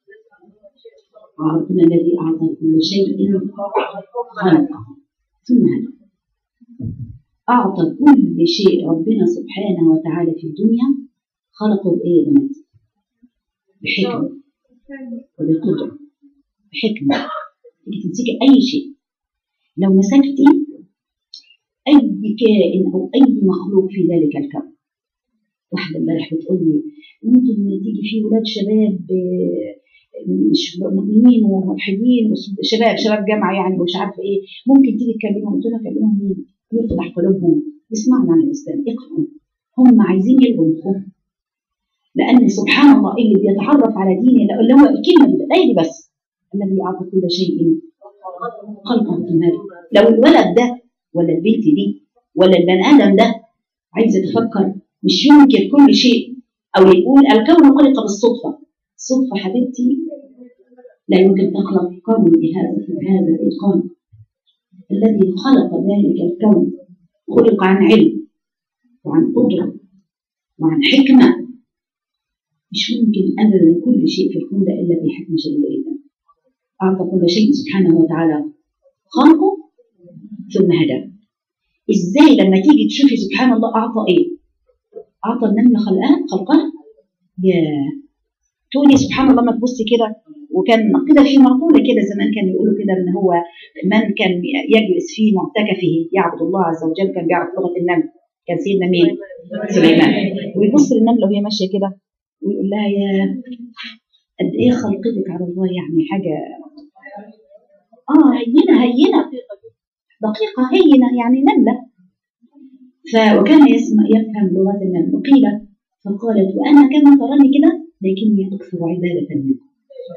ربنا الذي أعطى كل شيء خلقه ثم هدى أعطى كل شيء ربنا سبحانه وتعالى في الدنيا خلقه بإيه يا بنات؟ بحكمة وبقدرة بحكمة تيجي تمسكي أي شيء لو مسكتي أي كائن أو أي مخلوق في ذلك الكون واحدة امبارح بتقول لي ممكن تيجي في ولاد شباب آه، مش مؤمنين وملحدين وشباب شباب جامعة يعني ومش عارفة إيه ممكن تيجي تكلمهم قلت لها كلمهم مين؟ يفتح قلوبهم يسمعوا عن الإسلام اقرأوا هم عايزين يلقوا مخهم لأن سبحان الله اللي بيتعرف على دين الله اللي هو الكلمة دي الآية دي بس الذي أعطى كل شيء خلقه كماله لو الولد ده ولا البنت دي ولا البني آدم ده عايز يتفكر مش ينكر كل شيء أو يقول الكون خلق بالصدفة الصدفة حبيبتي لا يمكن تخلق كون بهذا بهذا الإتقان الذي خلق ذلك الكون خلق عن علم وعن قدرة وعن حكمة مش ممكن أبدا كل شيء في الكون ده إلا بحكمة شديدة جدا أعطى كل شيء سبحانه وتعالى خلقه ثم هدى إزاي لما تيجي تشوفي سبحان الله أعطى إيه أعطى النملة خلقها خلقها يا تقولي سبحان الله ما تبصي كده وكان كده في مقولة كده زمان كان يقولوا كده ان هو من كان يجلس في معتكفه يعبد الله عز وجل كان بيعرف لغة النمل كان سيدنا مين؟ سليمان ويبص للنملة وهي ماشية كده ويقول لها يا قد ايه خلقتك على الله يعني حاجة اه هينة هينة دقيقة هينة يعني نملة ف وكان يسمع يفهم لغة النمل قيل فقالت وأنا كما تراني كده لكني أكثر عبادة منكم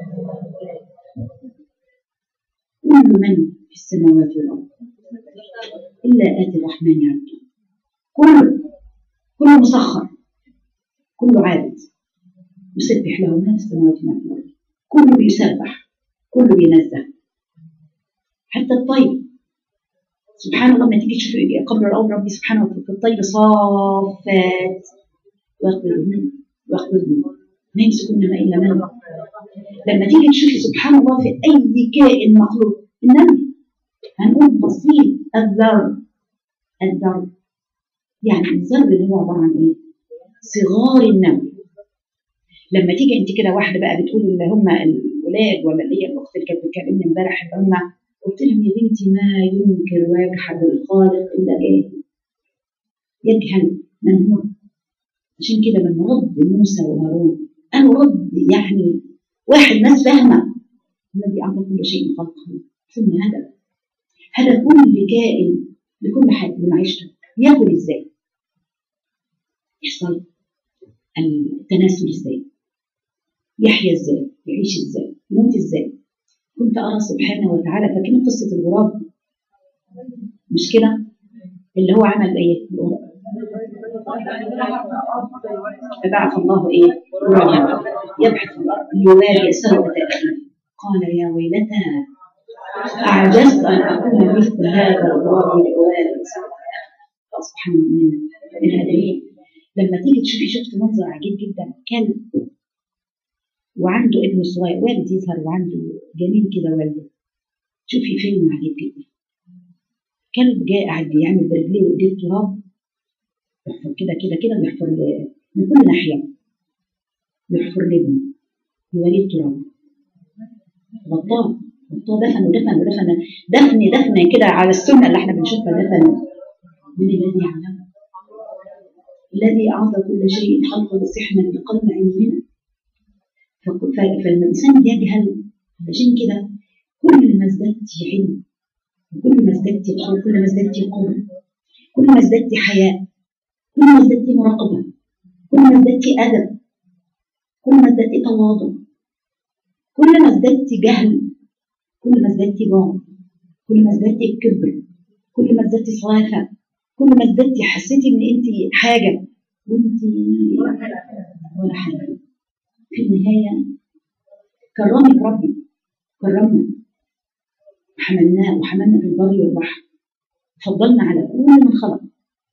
كل من في السماوات والأرض إلا آتي الرحمن عبدا كل كل مسخر كل عابد يسبح له ما في السماوات وما في الأرض كله بيسبح كله بينزه حتى الطير سبحان الله لما تيجي تشوف قبل الأول ربي سبحانه وتعالى الطير صافات ويقبضهن ويقبضهن ما يمسكن ما إلا من لما تيجي تشوفي سبحان الله في أي كائن مخلوق النمل هنقول بسيط الذر الذر يعني الذر اللي هو عبارة عن إيه؟ صغار النمل لما تيجي انت كده واحده بقى بتقول اللي هم الولاد ولا اللي هي الاخت اللي كانت بتكلمني امبارح اللي هم قلت لهم يا بنتي ما ينكر وجحد الخالق الا ايه؟ يجهل من هو عشان كده لما رد موسى وهارون قالوا رد يعني واحد ناس فاهمه الذي اعطى كل شيء خلقه ثم هدى هدى كل كائن لكل حاجه لمعيشته ياكل ازاي؟ يحصل التناسل ازاي؟ يحيا ازاي؟ يعيش ازاي؟ يموت ازاي؟ كنت ارى سبحانه وتعالى فاكرين قصه الغراب مش كده؟ اللي هو عمل ايه؟ فبعث الله ايه؟ غرابا يبحث ليواري سوءة اخيه قال يا ويلتى اعجزت ان اكون مثل هذا الغراب ليواري سوءة اخيه فاصبح من من الهدمين لما تيجي تشوفي شفت منظر عجيب جدا كلب وعنده ابن صغير والد يظهر وعنده جميل كده والده شوفي فيلم عجيب جدا كلب جاي قاعد بيعمل برجليه وايديه التراب يحفر كده كده كده بيحفر من كل ناحيه يحفر لابنه يوريه التراب غطاه غطاه دفن ودفن ودفن دفن دفن كده على السنه اللي احنا بنشوفها دفن من الذي يعلم الذي اعطى كل شيء خلقه بس احنا اللي قلنا علمنا فلما الانسان يجهل عشان كده كل ما ازددت علم وكل ما ازددت قوة كل ما ازددت قوة كل ما ازددت حياء كل ما ازددت مراقبة كل ما ازددت أدب كل ما ازددت تواضع كل ما ازددت جهل كل ما ازددت بعد كل ما ازددت كبر كل ما ازددت صلافة كل ما ازددت حسيتي ان انت حاجة وانت ولا حاجة في النهاية كرمك ربي كرمنا حملناه وحملنا في البر والبحر فضلنا على كل من خلق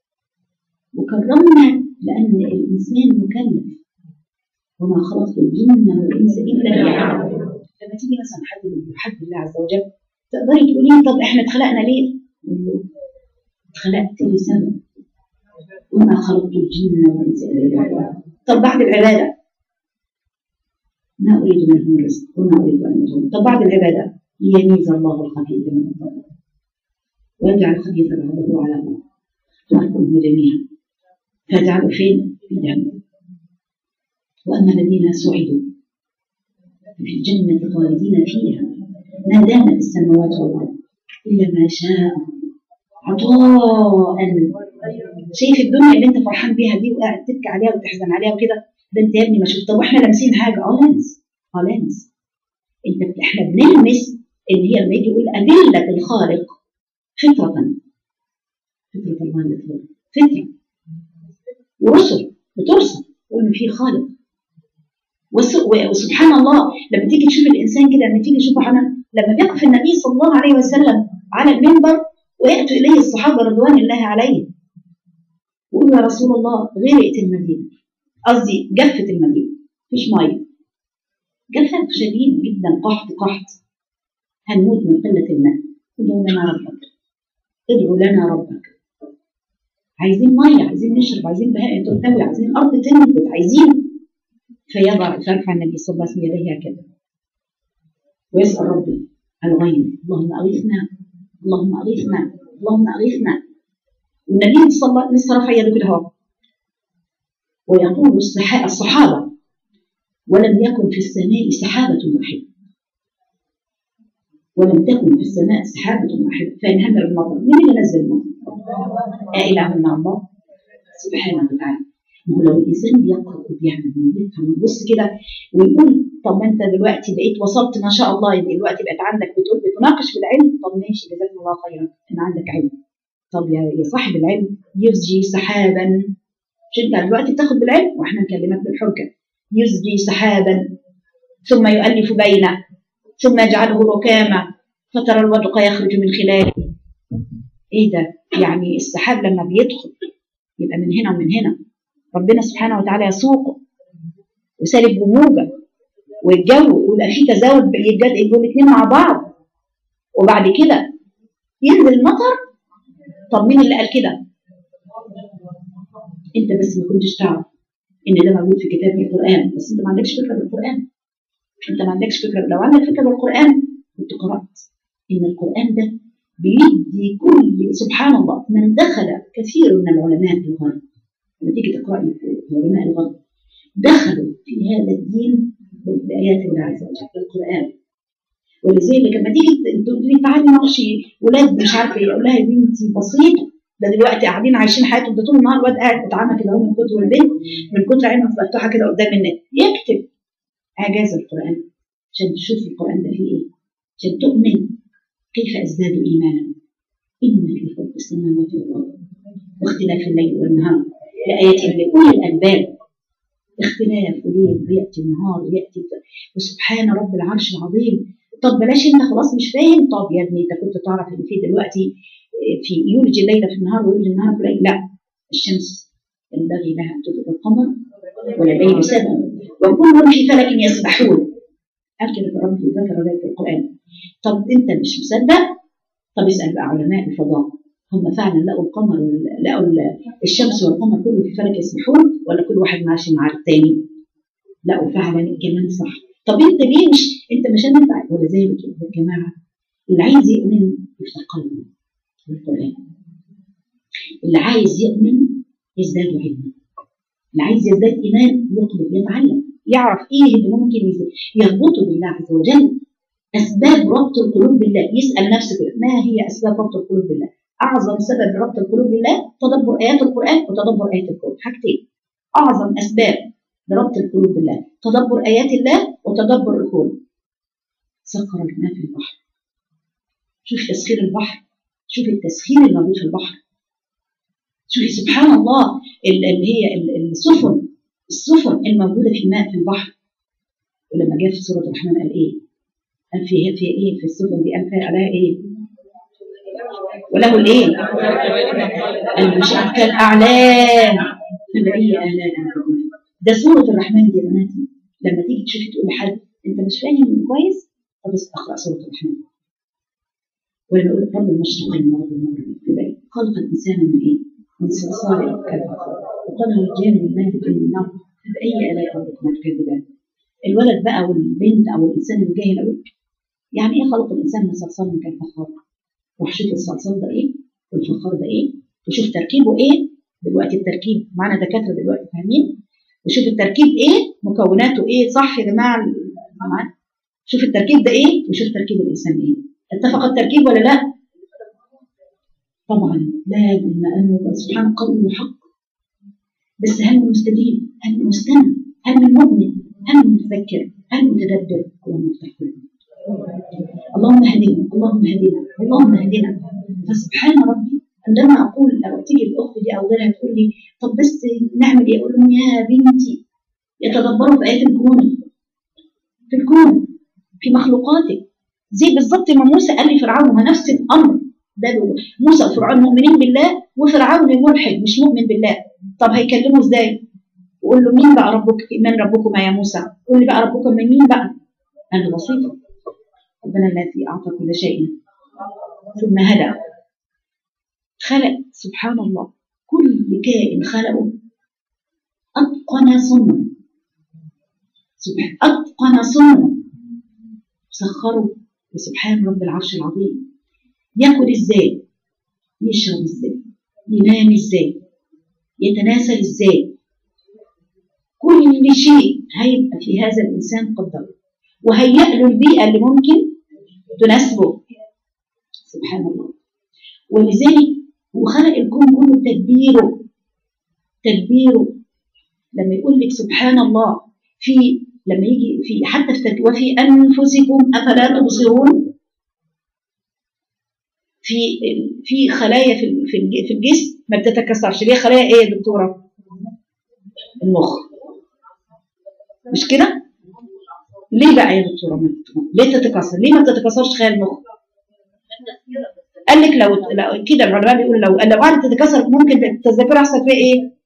وكرمنا لأن الإنسان مكلف وما خلقت الجن والإنس إلا ليعبدون لما تيجي مثلا حد من يحب الله عز وجل تقدري تقولي طب احنا اتخلقنا ليه؟ نقول له اتخلقت لسبب وما خلقت الجن والإنس إلا ليعبدون طب بعد العبادة ما أريد منهم الرزق وما أريد أن يطعمون طب بعد العبادة ليميز الله الخبيث من الطيب ويجعل الخبيث بعضه على بعض ويأكله جميعا فيجعله فين؟ في جهنم وأما الذين سعدوا في الجنة خالدين فيها ما دامت السماوات والأرض إلا ما شاء عطاء شايف الدنيا اللي انت فرحان بيها دي وقاعد تبكي عليها وتحزن عليها وكده ده انت يا ابني ما شفت طب واحنا لامسين حاجه اه لامس اه لامس انت احنا بنلمس ان هي لما يجي يقول ادله الخالق فطره فطره الله اللي تخلق فطره ورسل بترسل وان في خالق وس- وسبحان الله لما تيجي تشوف الانسان كده لما تيجي تشوف احنا لما يقف النبي صلى الله عليه وسلم على المنبر وياتوا اليه الصحابه رضوان الله عليهم ويقولوا يا رسول الله غرقت المدينه قصدي جفت المدينه مفيش ميه جفت شديد جدا قحط قحط هنموت من قله الماء ادعوا لنا ربك ادعوا لنا ربك عايزين ميه عايزين نشرب عايزين بهائم ترتوي عايزين ارض تنبت عايزين فيضع فيرفع النبي صلى الله عليه وسلم يديه هكذا ويسأل ربي الغيث اللهم أغيثنا اللهم أغيثنا اللهم أغيثنا والنبي صلى الله عليه وسلم لسه رفع يده كده اهو ويقول الصحا- الصحابة ولم يكن في السماء سحابة واحدة ولم تكن في السماء سحابة واحدة فانهمر المطر مين اللي نزل المطر؟ آه إله مع الله سبحانه وتعالى ما هو لو الانسان بيقرا وبيعمل وبيفهم ويبص كده ويقول طب ما انت دلوقتي بقيت وصلت ما شاء الله دلوقتي بقت عندك بتقول بتناقش في العلم طب ماشي جزاكم الله خيرا ان عندك علم طب يا يا صاحب العلم يزجي سحابا مش انت دلوقتي بتاخد بالعلم واحنا نكلمك بالحجه يزجي سحابا ثم يؤلف بينه ثم يجعله ركاما فترى الودق يخرج من خلاله ايه ده يعني السحاب لما بيدخل يبقى من هنا ومن هنا ربنا سبحانه وتعالى يسوقه وسالب وموجة والجو ويبقى فيه تزاوج يتجد يبقوا الاثنين مع بعض وبعد كده ينزل المطر طب مين اللي قال كده؟ انت بس ما كنتش تعرف ان ده موجود في كتاب القران بس انت ما عندكش فكره بالقران انت ما عندكش فكره لو عندك فكره بالقران كنت قرات ان القران ده بيدي كل سبحان الله من دخل كثير من العلماء في الغرب لما تيجي تقرأي في علماء الغرب دخلوا في هذا الدين بآيات الله عز وجل بالقرآن ولذلك لما تيجي تقول لي تعالي ناقشي ولاد مش عارفه ايه اقول لها يا بنتي بسيطه ده دلوقتي قاعدين عايشين حياتهم ده طول النهار الواد قاعد متعمى كده اهو من كتر والبنت من كتر عينه مفتوحه كده قدام النت يكتب اعجاز القران عشان تشوف القران ده فيه ايه عشان تؤمن كيف ازدادوا ايمانا ان في خلق السماوات والارض واختلاف الليل والنهار لآيات لأولي الألباب اختلاف وليل ويأتي النهار ويأتي وسبحان رب العرش العظيم طب بلاش انت خلاص مش فاهم طب يا ابني انت كنت تعرف ان في دلوقتي في يولج الليل في النهار ويولج النهار في الليل لا الشمس ينبغي لها ان تدرك القمر والليل سبعا وكل في فلك يسبحون قال كده في رب ذكر ذلك في القران طب انت مش مصدق طب اسال بقى علماء الفضاء هم فعلا لقوا القمر لقوا الشمس والقمر كله في فلك يسبحون ولا كل واحد ماشي مع الثاني لقوا فعلا الكلام صح طب انت ليه مش انت مش انت ولذلك يا جماعه اللي عايز يؤمن يفتح قلبه بالقران اللي عايز يؤمن يزداد علما اللي عايز يزداد ايمان يطلب يتعلم يعرف ايه اللي ممكن يربطه بالله عز وجل اسباب ربط القلوب بالله يسال نفسه ما هي اسباب ربط القلوب بالله اعظم سبب لربط القلوب بالله تدبر ايات القران وتدبر ايات الكون حاجتين اعظم اسباب لربط القلوب بالله تدبر ايات الله وتدبر الكون سخر لنا في البحر شوف تسخير البحر شوف التسخير الموجود في البحر شوفي سبحان الله اللي هي السفن السفن الموجوده في الماء في البحر ولما جاء في سوره الرحمن قال ايه؟ قال في في ايه في السفن دي قال فيها عليها ايه؟ وله الايه؟ المنشأة كالأعلام فبأي آلاء ربكما ده سورة الرحمن دي يا بناتي لما تيجي تشوفي تقول لحد أنت مش فاهم كويس طب اقرأ سورة الرحمن ولما يقول رب المشرقين ورب المغربين خلق الإنسان من إيه؟ من صلصال كالفخار وقال الرجال من مارج من النار فبأي آلاء ربكما تكذبان الولد بقى والبنت او الانسان الجاهل او يعني ايه خلق الانسان من صلصال من كالفخار روح شوف الصلصال ده ايه والفخار ده ايه وشوف تركيبه ايه دلوقتي التركيب معانا دكاتره دلوقتي فاهمين وشوف التركيب ايه مكوناته ايه صح يا جماعه معانا شوف التركيب ده ايه وشوف تركيب الانسان ايه اتفق التركيب ولا لا طبعا لازم لانه سبحان قول وحق بس هل من مستدين هل من مستمع هل من مؤمن هل من متذكر هل متدبر اللهم افتح قلوبنا اللهم اهدنا اللهم اهدنا اللهم اهدنا فسبحان ربي عندما اقول او تيجي الاخت دي او غيرها تقول لي طب بس نعمل ايه؟ اقول لهم يا بنتي يتدبروا في ايات الكون في الكون في مخلوقاته زي بالظبط ما موسى قال لفرعون ما نفس الامر ده موسى وفرعون مؤمنين بالله وفرعون ملحد مش مؤمن بالله طب هيكلمه ازاي؟ وقول له مين بقى ربك من ربكما يا موسى؟ قول لي بقى ربكم من مين بقى؟ قال له بسيطه ربنا الذي اعطى كل شيء ثم هدى خلق سبحان الله كل كائن خلقه اتقن صنعه سبحان اتقن صنعه سخره وسبحان رب العرش العظيم ياكل ازاي يشرب ازاي ينام ازاي يتناسل ازاي كل شيء هيبقى في هذا الانسان قدره وهيأ له البيئه اللي ممكن تناسبه سبحان الله ولذلك وخلق الكون كله تدبيره تدبيره لما يقول لك سبحان الله في لما يجي في حتى في وفي انفسكم افلا تبصرون في في خلايا في في الجسم ما بتتكسرش ليه خلايا ايه يا دكتوره المخ مش كده ليه بقى يا دكتوره ما ليه تتكسر ليه ما بتتكسرش خلايا المخ قال لك لو, لو كده العلماء بيقولوا لو لو قعدت تتكسر ممكن التذاكر يحصل فيها ايه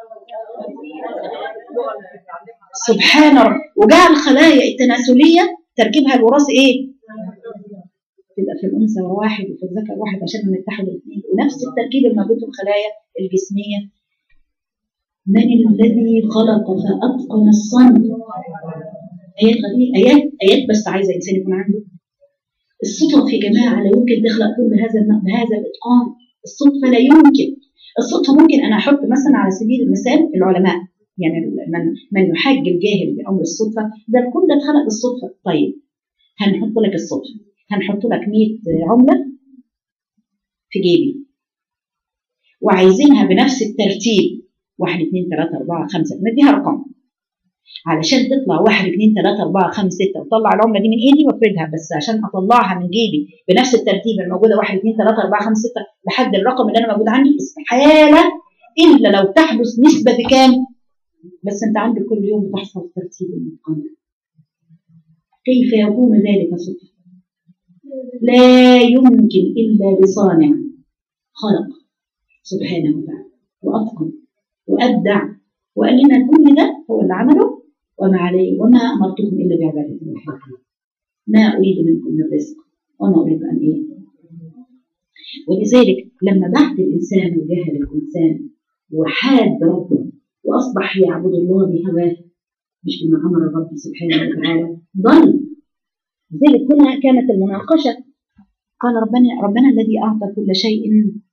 سبحان رب وجعل الخلايا التناسليه تركيبها الوراثي ايه تبقى في الانثى واحد وفي الذكر واحد عشان يتحدوا الاثنين ونفس التركيب الموجود في الخلايا الجسميه من الذي خلق فاتقن الصنع ايات غريبه ايات ايات بس عايزه انسان يكون عنده الصدف يا جماعه لا يمكن تخلق كل بهذا بهذا الاتقان الصدفه لا يمكن الصدفه ممكن انا احط مثلا على سبيل المثال العلماء يعني من من يحاج الجاهل بامر الصدفه ده الكون ده اتخلق بالصدفه طيب هنحط لك الصدفه هنحط لك 100 عمله في جيبي وعايزينها بنفس الترتيب 1 2 3 4 5 نديها رقم علشان تطلع 1 2 3 4 5 6 وطلع العمله دي من ايدي وافردها بس عشان اطلعها من جيبي بنفس الترتيب الموجوده 1 2 3 4 5 6 لحد الرقم اللي انا موجود عندي استحاله الا لو تحدث نسبه بكام؟ بس انت عندك كل يوم بتحصل ترتيب المتقن كيف يكون ذلك صدفه؟ لا يمكن الا بصانع خلق سبحانه وتعالى واتقن وابدع وقال لنا كل ده هو اللي عمله وما عليه وما امرتكم الا بعباده الله ما اريد منكم من رزق وما اريد ان ايه ولذلك لما بعد الانسان وجهل الانسان وحاد ربه واصبح يعبد الله بهواه مش بما امر الرب سبحانه وتعالى ضل لذلك هنا كانت المناقشه قال ربنا ربنا الذي اعطى كل شيء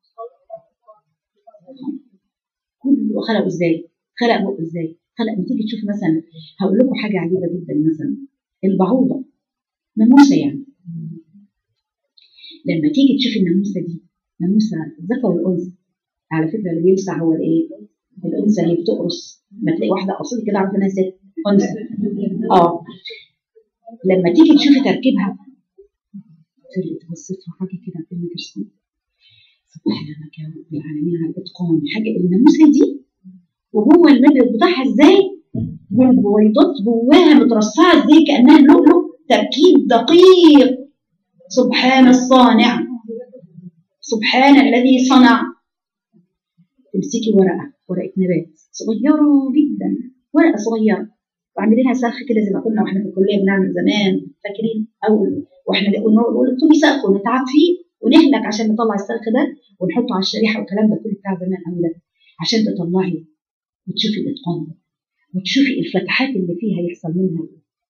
كله خلقه ازاي؟ خلق بقه ازاي؟ خلق ما تيجي تشوف مثلا هقول لكم حاجه عجيبه جدا مثلا البعوضه ناموسه يعني لما تيجي تشوف الناموسه دي ناموسه الذكر والانثى على فكره اللي بيلسع هو الايه؟ الانثى اللي بتقرص لما تلاقي واحده قصيره كده عارفه انها ست انثى اه لما تيجي تشوفي تركيبها تبصي تبصي حاجه كده في الميكروسكوب سبحانك يا رب العالمين على الاتقان حاجه الناموسه دي وجوه المبيض بتاعها ازاي والبويضات جواها مترصعه ازاي كانها لؤلؤ تركيب دقيق سبحان الصانع سبحان الذي صنع تمسكي ورقه ورقه نبات صغيره جدا ورقه صغيره وعاملين لها سقف كده زي ما كنا واحنا في الكليه بنعمل زمان فاكرين اول واحنا نقول اكتبي سقف ونتعب فيه ونهلك عشان نطلع السلخ ده ونحطه على الشريحه والكلام ده كله بتاع زمان قوي ده عشان تطلعي وتشوفي الاتقان وتشوفي الفتحات اللي فيها يحصل منها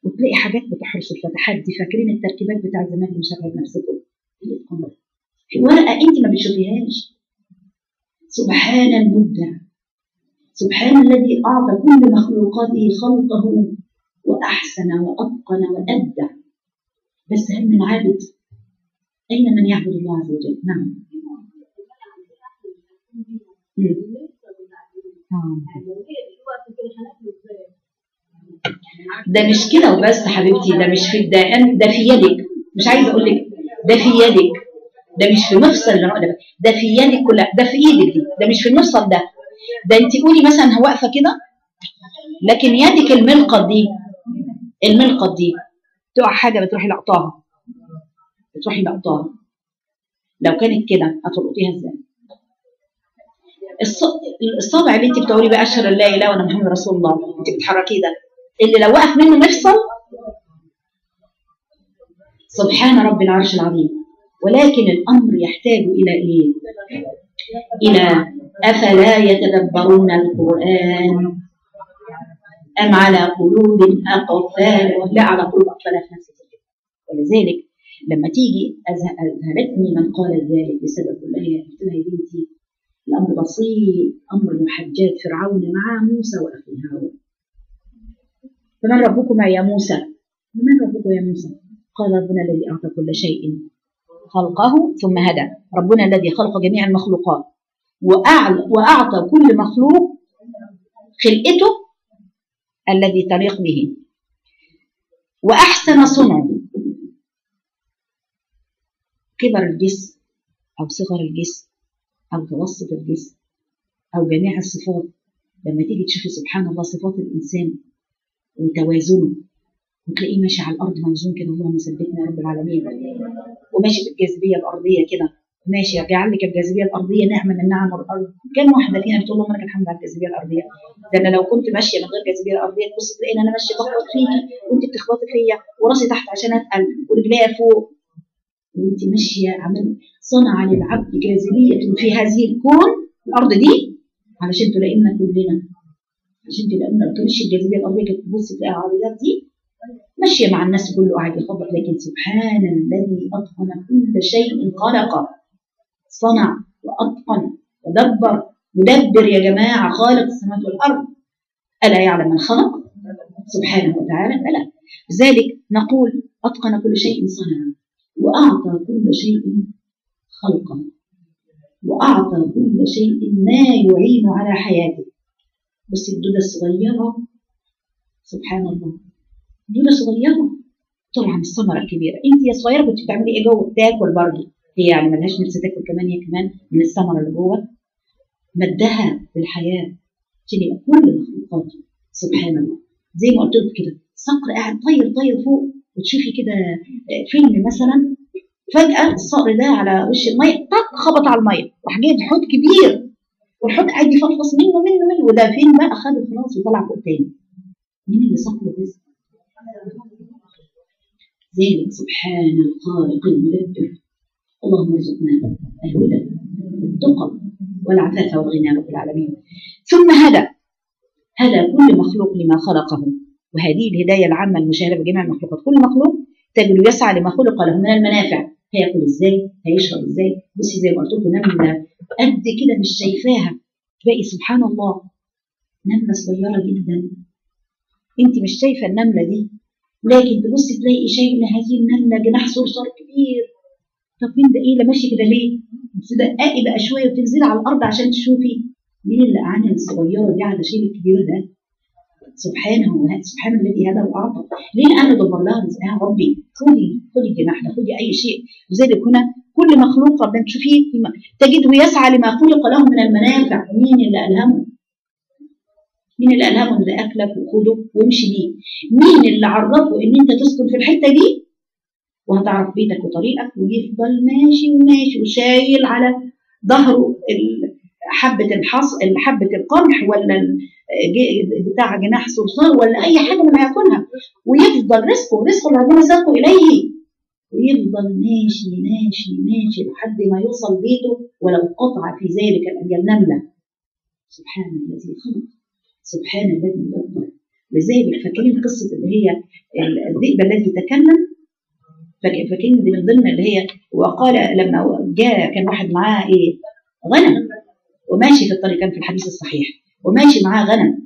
وتلاقي حاجات بتحرس الفتحات دي فاكرين التركيبات بتاع زمان اللي مش عارفه نفسكم في ورقه انت ما بتشوفيهاش سبحان المبدع سبحان الذي اعطى كل مخلوقاته خلقه واحسن واتقن وابدع بس هل من عابد اين من يعبد الله عز وجل نعم مم. آه. ده مش كده وبس حبيبتي ده مش في ده ده في يدك مش عايزه اقول لك ده في يدك ده مش في مفصل الرأي ده ده في يدك كلها ده في ايدك دي ده مش في المفصل ده ده انت قولي مثلا واقفه كده لكن يدك الملقط دي الملقط دي تقع حاجه بتروحي لقطاها بتروحي لقطاها لو كانت كده هتلقطيها ازاي الص- الصابع اللي انت بتقولي بقى اشهد ان لا اله وانا محمد رسول الله انت بتحركيه ده اللي لو وقف منه مفصل سبحان رب العرش العظيم ولكن الامر يحتاج الى ايه الى افلا يتدبرون القران ام على قلوب اقفال لا على قلوب اقفالها في نفس الوقت. ولذلك لما تيجي أذه- اذهلتني من قال ذلك بسبب الله قلت لها يا بنتي الامر بسيط امر محجات فرعون مع موسى واخيه هارون فمن ربكما يا موسى من ربكم يا موسى قال ربنا الذي اعطى كل شيء خلقه ثم هدى ربنا الذي خلق جميع المخلوقات وأعل- واعطى كل مخلوق خلقته الذي تليق به واحسن صنعه كبر الجسم او صغر الجسم او توسط الجسم او جميع الصفات لما تيجي تشوفي سبحان الله صفات الانسان وتوازنه وتلاقيه ماشي على الارض موزون كده اللهم ثبتنا يا رب العالمين وماشي بالجاذبيه الارضيه كده ماشي يجعل لك الجاذبيه الارضيه نعمه من نعم الارض كم واحده فينا بتقول اللهم لك الحمد على الجاذبيه الارضيه ده انا لو كنت ماشيه من غير جاذبيه ارضيه تبص تلاقيني انا ماشيه بخبط فيكي وانت بتخبطي فيا وراسي تحت عشان اتقل ورجليا فوق وانت ماشيه عمل صنع للعبد جاذبيه في هذه الكون الارض دي علشان تلاقينا كلنا عشان تلاقينا لو كانش الجاذبيه الارضيه كانت تبص تلاقي العربيات دي ماشيه مع الناس كله قاعد يخبط لكن سبحان الذي اتقن كل شيء خلقه صنع واتقن ودبر مدبر يا جماعه خالق السماوات والارض الا يعلم من خلق سبحانه وتعالى بلى لذلك نقول اتقن كل شيء صنع واعطى كل شيء خلقه واعطى كل شيء ما يعين على حياته بس الدودة الصغيرة سبحان الله دودة صغيرة طبعا الثمرة الكبيرة انت يا صغيرة كنت بتعملي ايه جوه بتاكل برضه هي يعني ملهاش نفس تاكل كمان هي كمان من الثمرة اللي جوه مدها بالحياة عشان يبقى كل المخلوقات سبحان الله زي ما قلت لك كده صقر قاعد طير طير فوق وتشوفي كده آه، فيلم مثلا فجأة الصقر ده على وش المية طق خبط على المية راح جايب حوت كبير والحوت قاعد يفطفص منه منه منه وده فين بقى خده خلاص وطلع فوق تاني مين اللي صقر الرزق؟ ذلك سبحان الخالق المدبر اللهم ارزقنا الهدى والتقى والعفاف والغنى رب العالمين ثم هدى هدى كل مخلوق لما خلقه وهذه الهدايه العامه المشاهده بجميع المخلوقات كل مخلوق تجد يسعى لما خلق له من المنافع هياكل ازاي هيشرب ازاي بصي زي ما قلت لكم نمله قد كده مش شايفاها تلاقي سبحان الله نمله صغيره جدا انت مش شايفه النمله دي لكن تبصي تلاقي شايله هذه النمله جناح صرصار كبير طب مين ده ايه اللي ماشي كده ليه؟ تدققي بقى شويه وتنزلي على الارض عشان تشوفي مين اللي اعانى الصغيره دي على شيء الكبير ده سبحانه وه- سبحان الذي هدى واعطى ليه انا دبر لها رزقها ربي خدي خدي الجناح ده خدي اي شيء لذلك هنا كل مخلوق ربنا تشوفيه فيما- تجده يسعى لما خلق له من المنافع مين اللي الهمه؟ مين اللي الهمه ان ده اكلك وخده وامشي بيه؟ مين اللي عرفه ان انت تسكن في الحته دي وهتعرف بيتك وطريقك ويفضل ماشي وماشي وشايل على ظهره ال- حبة الحص حبة القمح ولا ال- ج- بتاع جناح صرصار ولا أي حاجة من هياكلها ويفضل رزقه رزقه اللي ربنا ساقه إليه ويفضل ماشي ماشي ماشي لحد ما يوصل بيته ولو قطع في ذلك الأجل نملة سبحان الذي خلق سبحان الذي دبر لذلك فاكرين قصه اللي هي الذئب الذي تكلم فاك- فاكرين دي من ضمن اللي هي وقال لما جاء كان واحد معاه ايه غنم وماشي في الطريق كان في الحديث الصحيح وماشي معاه غنم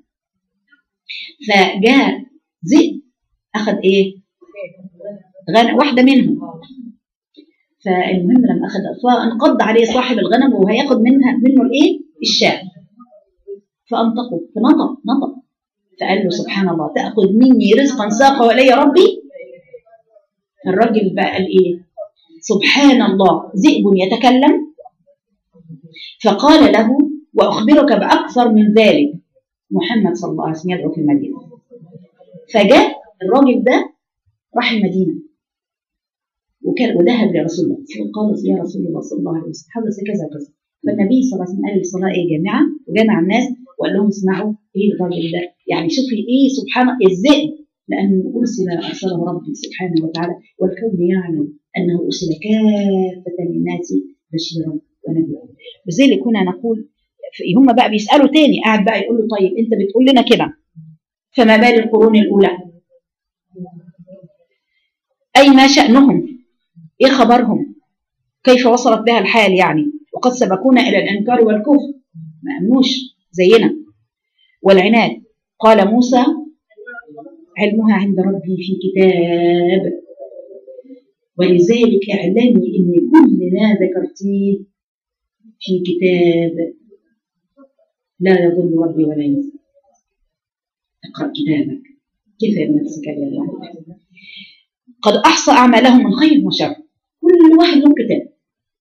فجاء ذئب اخذ ايه غنم واحده منهم فالمهم لما اخذ فانقض عليه صاحب الغنم وهياخد منها منه الايه الشاة فانطقوا فنطق نطق فقال له سبحان الله تاخذ مني رزقا ساقه الي ربي الراجل بقى قال ايه سبحان الله ذئب يتكلم فقال له واخبرك باكثر من ذلك محمد صلى الله عليه وسلم يدعو في المدينه فجاء الراجل ده راح المدينه وكان وذهب لرسول الله قال يا رسول الله صلى الله عليه وسلم حدث كذا وكذا فالنبي صلى الله عليه وسلم قال الصلاه ايه جامعه وجمع الناس وقال لهم اسمعوا ايه الراجل ده يعني شوفي ايه سبحان الذئب لأنه أرسل أرسله ربي سبحانه وتعالى والكون يعلم أنه أرسل كافة للناس بشيرا ونذيرا لذلك هنا نقول هم بقى بيسألوا تاني قاعد بقى يقول له طيب أنت بتقول لنا كده فما بال القرون الأولى أي ما شأنهم إيه خبرهم كيف وصلت بها الحال يعني وقد سبقونا إلى الإنكار والكفر ما أمنوش زينا والعناد قال موسى علمها عند ربي في كتاب ولذلك اعلمي ان كل ما ذكرتيه في كتاب لا يضل ربي ولا ينسى اقرا كتابك كيف بنفسك اليوم قد احصى اعمالهم من خير وشر كل واحد له كتاب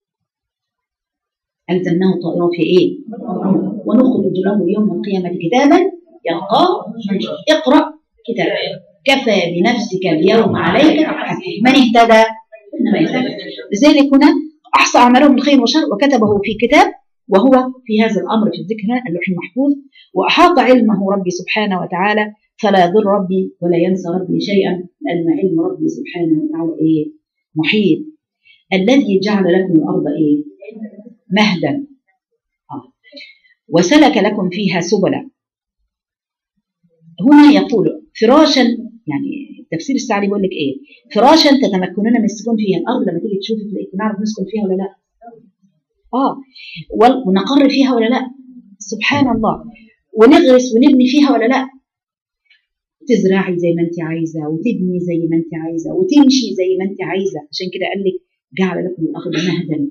الزمناه طائره في ايه ونخرج له يوم القيامه كتابا يلقاه اقرا كتاب كفى بنفسك اليوم عليك من اهتدى انما يهتدى لذلك هنا احصى اعماله من خير وشر وكتبه في كتاب وهو في هذا الامر في الذكر اللوح المحفوظ واحاط علمه ربي سبحانه وتعالى فلا يضر ربي ولا ينسى ربي شيئا لان علم ربي سبحانه وتعالى ايه محيط الذي جعل لكم الارض ايه مهدا آه. وسلك لكم فيها سبلا هنا يقول فراشا يعني التفسير السعدي بيقول لك ايه فراشا تتمكنون من السكون فيها الارض لما تيجي تشوفي تلاقي نعرف نسكن فيها ولا لا اه ونقر فيها ولا لا سبحان الله ونغرس ونبني فيها ولا لا تزرعي زي ما انت عايزه وتبني زي ما انت عايزه وتمشي زي ما انت عايزه عشان كده قال لك جعل لكم الارض مهدا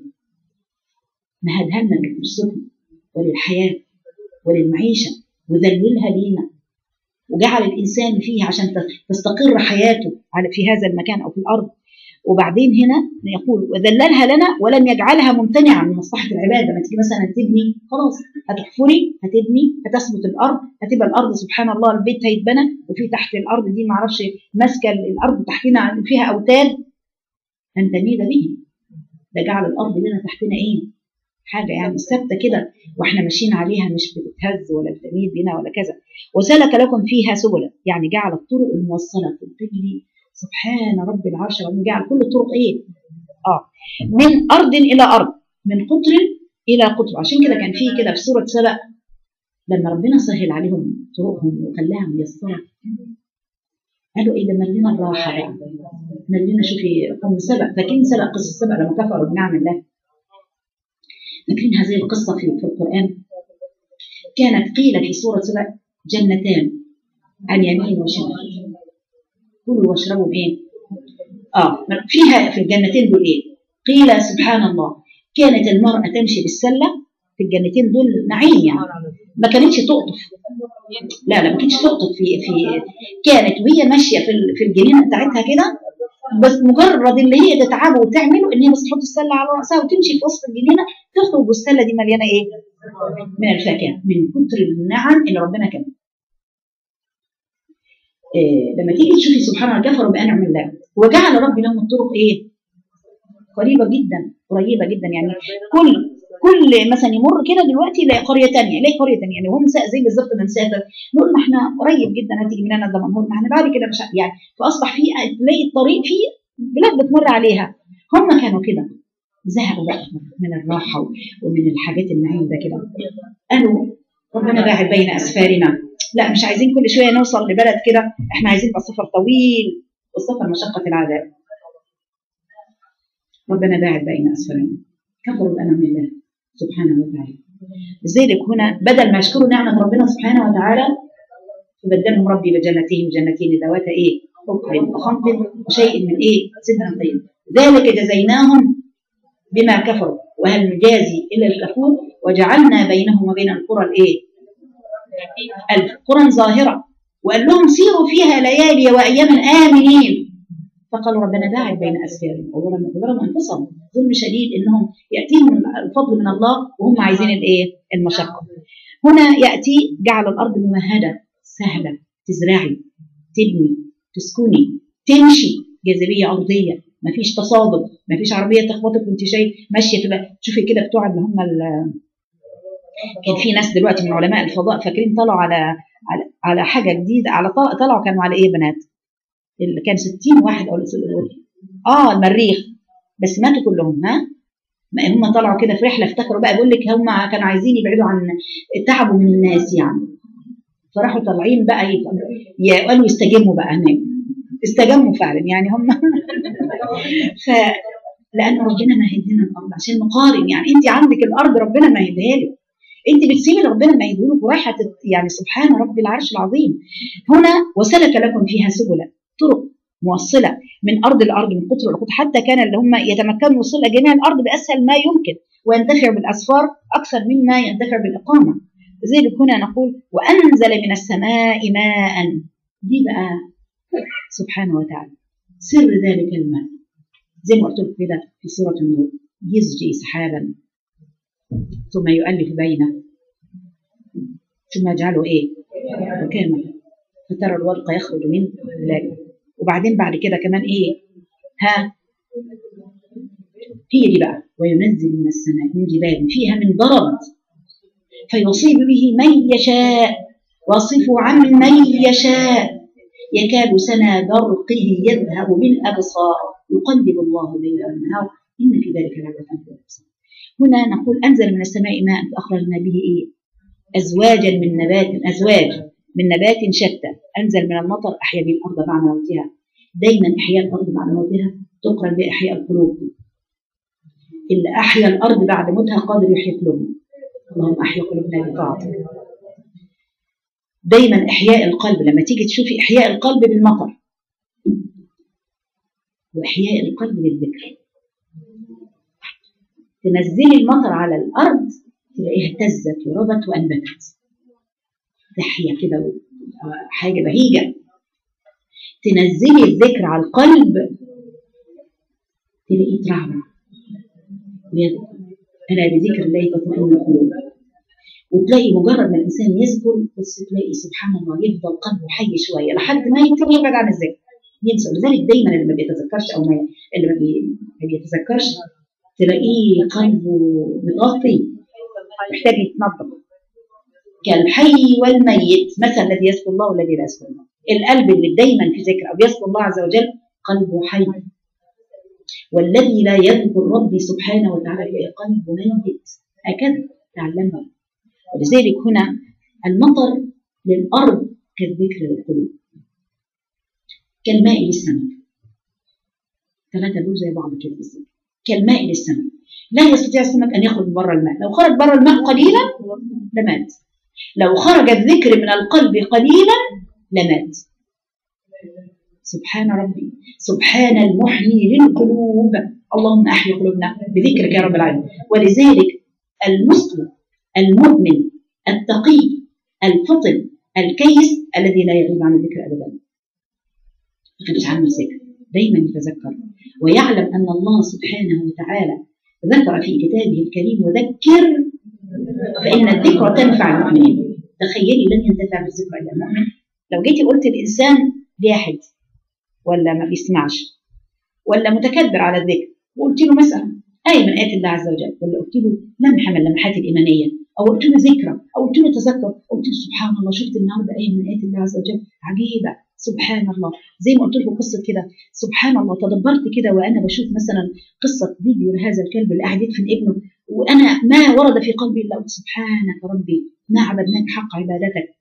مهدها لنا للسكن وللحياه وللمعيشه وذللها لينا وجعل الانسان فيه عشان تستقر حياته على في هذا المكان او في الارض وبعدين هنا يقول وذللها لنا ولم يجعلها ممتنعه من مصلحه العباد لما تيجي مثلا تبني خلاص هتحفري هتبني هتثبت الارض هتبقى الارض سبحان الله البيت هيتبنى وفي تحت الارض دي ما اعرفش ماسكه الارض تحتنا فيها اوتاد ان تميد به ده جعل الارض لنا تحتنا ايه حاجه يعني ثابته كده واحنا ماشيين عليها مش بتتهز ولا بتميل بنا ولا كذا وسلك لكم فيها سبلا يعني جعل الطرق الموصله تجري سبحان رب العرش العظيم جعل كل الطرق ايه اه من ارض الى ارض من قطر الى قطر عشان كده كان في كده في سوره سبأ لما ربنا سهل عليهم طرقهم وخلاها ميسره قالوا ايه ده ملينا الراحه بقى ملينا شوفي قوم سبأ فاكرين سبأ قصه سبأ لما كفروا بنعم الله فاكرين هذه القصة في, في القرآن كانت قيل في سورة سبع جنتان عن يمين وشمال كلوا واشربوا ايه اه فيها في الجنتين دول ايه قيل سبحان الله كانت المرأة تمشي بالسلة في الجنتين دول نعيم يعني ما كانتش تقطف لا لا ما كانتش تقطف في في كانت وهي ماشيه في في الجنينه بتاعتها كده بس مجرد اللي هي تتعبه وتعمله ان هي بس تحط السله على راسها وتمشي في وسط الجنينه تخرج والسله دي مليانه ايه؟ من الفاكهه من كتر النعم اللي ربنا كان إيه لما تيجي تشوفي سبحان الله كفروا بانعم الله وجعل ربي لهم الطرق ايه؟ قريبه جدا قريبه جدا يعني كل كل مثلا يمر كده دلوقتي يلاقي قريه ثانيه يلاقي قريه ثانيه يعني هم زي بالظبط ما نسافر نقول ما احنا قريب جدا هتيجي من هنا دمنهور ما احنا بعد كده مش يعني فاصبح في تلاقي الطريق فيه بلاد بتمر عليها هم كانوا كده زهقوا بقى من الراحه ومن الحاجات النعيم ده كده قالوا ربنا باعد بين اسفارنا لا مش عايزين كل شويه نوصل لبلد كده احنا عايزين يبقى السفر طويل والسفر مشقه العذاب ربنا باعد بين اسفلنا كفروا بانعم الله سبحانه وتعالى لذلك هنا بدل ما يشكروا نعمه ربنا سبحانه وتعالى يبدلهم ربي بجنتين جنتين ذوات ايه؟ حكم وخمط وشيء من ايه؟ سدر طيب ذلك جزيناهم بما كفروا وهل نجازي الا الكفور وجعلنا بينهم وبين القرى الايه؟ القرى ظاهره وقال لهم سيروا فيها ليالي واياما امنين فقالوا ربنا باعد بين اسفارهم وظلموا ظلموا انفسهم ظلم شديد انهم ياتيهم الفضل من الله وهم عايزين الايه؟ المشقه. هنا ياتي جعل الارض ممهده سهله تزرعي تبني تسكني تمشي جاذبيه ارضيه مفيش تصادم مفيش عربيه تخبطك وانت شايف ماشيه كده تشوفي كده بتوع اللي هم ال- كان في ناس دلوقتي من علماء الفضاء فاكرين طلعوا على على, على حاجه جديده على طل- طلعوا كانوا على ايه بنات؟ اللي كان 60 واحد او اه المريخ بس ماتوا كلهم ها؟ ما هم طلعوا كده في رحله افتكروا بقى بيقول لك هم كانوا عايزين يبعدوا عن تعبوا من الناس يعني فراحوا طالعين بقى يبقى- يا- قالوا يستجموا بقى هناك استجموا فعلا يعني هم ف لان ربنا مهد لنا الارض عشان نقارن يعني انت عندك الارض ربنا مهدها لك انت بتسيبي اللي ربنا مهده لك ورايحه تت- يعني سبحان رب العرش العظيم هنا وسلك لكم فيها سبلا طرق موصله من ارض الارض من قطر القطر حتى كان اللي هم يتمكنوا الوصول الى جميع الارض باسهل ما يمكن وينتفع بالاسفار اكثر مما ينتفع بالاقامه لذلك هنا نقول وانزل من السماء ماء دي بقى سبحانه وتعالى سر ذلك الماء زي ما قلت لكم كده في سوره النور يسجي سحابا ثم يؤلف بينه ثم يجعله ايه؟ ركاما فترى الورق يخرج من بلاده وبعدين بعد كده كمان ايه؟ ها هي دي بقى وينزل من السماء من جبال فيها من ضرب فيصيب به من يشاء ويصف عن من يشاء يكاد سنا برقه يذهب بالابصار يقلب الله الليل والنهار ان في ذلك لعبه في الابصار هنا نقول انزل من السماء ماء فاخرجنا به ايه؟ ازواجا من نبات ازواج من نبات شتى انزل من المطر احيا به الارض بعد موتها دايما احياء الارض بعد موتها تقرن باحياء القلوب اللي احيا الارض بعد موتها قادر يحيي قلوبنا اللهم احيا قلوبنا بطاعتك دايما احياء القلب لما تيجي تشوفي احياء القلب بالمطر واحياء القلب بالذكر تنزلي المطر على الارض تلاقيها اهتزت وربت وانبتت تحيا كده حاجه بهيجه تنزلي الذكر على القلب تلاقيه ترعرع ويذكر الا بذكر الله تطمئن القلوب وتلاقي مجرد ما الانسان يذكر بس تلاقي سبحان الله يفضل قلبه حي شويه لحد ما يبتدي يبعد عن الذكر ينسى لذلك دايما اللي ما بيتذكرش او ما اللي ما بي- ما بيتذكرش تلاقيه قلبه متغطي محتاج يتنظف كالحي والميت مثل الذي يذكر الله والذي لا يذكر الله القلب اللي دايما في ذكر او يذكر الله عز وجل قلبه حي والذي لا يذكر ربي سبحانه وتعالى يلاقي قلبه ميت هكذا تعلمنا ولذلك هنا المطر للارض كالذكر للقلوب كالماء للسمك ثلاثة دول زي بعض كده بالظبط كالماء للسمك لا يستطيع السمك ان يخرج بره الماء لو خرج بره الماء قليلا لمات لو خرج الذكر من القلب قليلا لمات سبحان ربي سبحان المحيي للقلوب اللهم احيي قلوبنا بذكرك يا رب العالمين ولذلك المسلم المؤمن التقي الفطن الكيس الذي لا يغيب عن الذكر ابدا يغيبش عنه الذكر دايما يتذكر ويعلم ان الله سبحانه وتعالى ذكر في كتابه الكريم وذكر فان الذكر تنفع المؤمنين تخيلي لن ينتفع بالذكر الا المؤمن لو جيتي قلت الانسان جاحد ولا ما بيسمعش ولا متكبر على الذكر وقلت له مثلا آية من آيات الله عز وجل ولا قلت له لمحة من اللمحات الإيمانية أو قلت له ذكرى أو قلت له تذكر قلت له سبحان الله شفت النهارده آية من آيات الله عز وجل عجيبة سبحان الله زي ما قلت لكم قصة كده سبحان الله تدبرت كده وأنا بشوف مثلا قصة فيديو لهذا الكلب اللي قاعد يدفن ابنه وأنا ما ورد في قلبي إلا قلت سبحانك ربي ما عبدناك حق عبادتك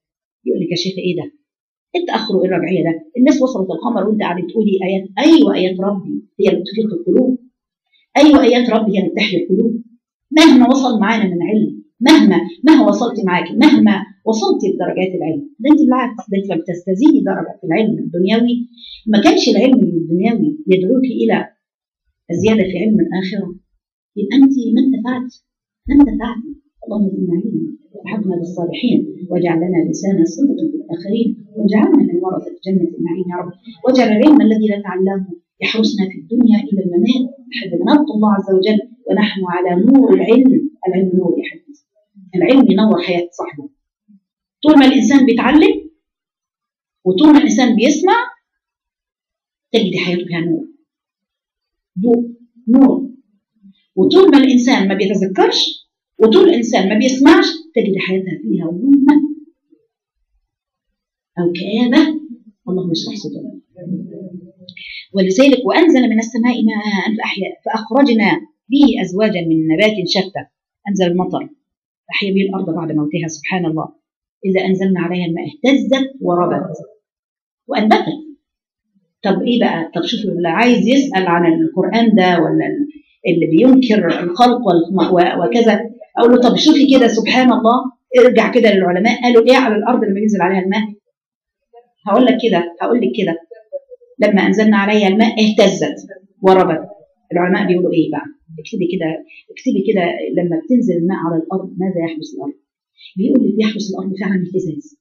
يقول لك يا شيخ ايه ده؟ انت اخره ايه الرجعيه ده؟ الناس وصلت القمر وانت قاعده تقولي ايات ايوه ايات ربي هي اللي بتفيق القلوب ايوه ايات ربي هي اللي بتحيي القلوب مهما وصل معانا من علم مهما مهما وصلت معاكي مهما وصلت لدرجات العلم ده انت بالعكس ده انت لما تستزيدي درجه في العلم الدنيوي ما كانش العلم الدنيوي يدعوك الى الزياده في علم الاخره يبقى انت ما انتفعتي ما انتفعتي اللهم زدنا علما وحبنا بالصالحين واجعل لنا لسانا صدق في الاخرين واجعلنا من ورثه جنه النعيم يا رب واجعل العلم الذي نتعلمه يحرسنا في الدنيا الى الممات لحد ما نلقى الله عز وجل ونحن على نور العلم العلم نور يا حبيبي العلم ينور حياه صاحبه طول ما الانسان بيتعلم وطول ما الانسان بيسمع تجد حياته فيها نور ضوء نور وطول ما الانسان ما بيتذكرش وطول الانسان ما بيسمعش تجد حياتها فيها ظلمه او كآبه اللهم اشرح صدورنا ولذلك وانزل من السماء ماء فاحيا فاخرجنا به ازواجا من نبات شتى انزل المطر احيا به الارض بعد موتها سبحان الله اذا انزلنا عليها الماء اهتزت وربت وانبتت طب ايه بقى طب شوف اللي عايز يسال عن القران ده ولا اللي بينكر الخلق وكذا اقول له طب شوفي كده سبحان الله ارجع كده للعلماء قالوا ايه على الارض لما ينزل عليها الماء هقول لك كده هقول لك كده لما انزلنا عليها الماء اهتزت وربت العلماء بيقولوا ايه بقى اكتبي كده اكتبي كده لما بتنزل الماء على الارض ماذا يحدث الارض بيقول لك يحدث الارض فعلا اهتزاز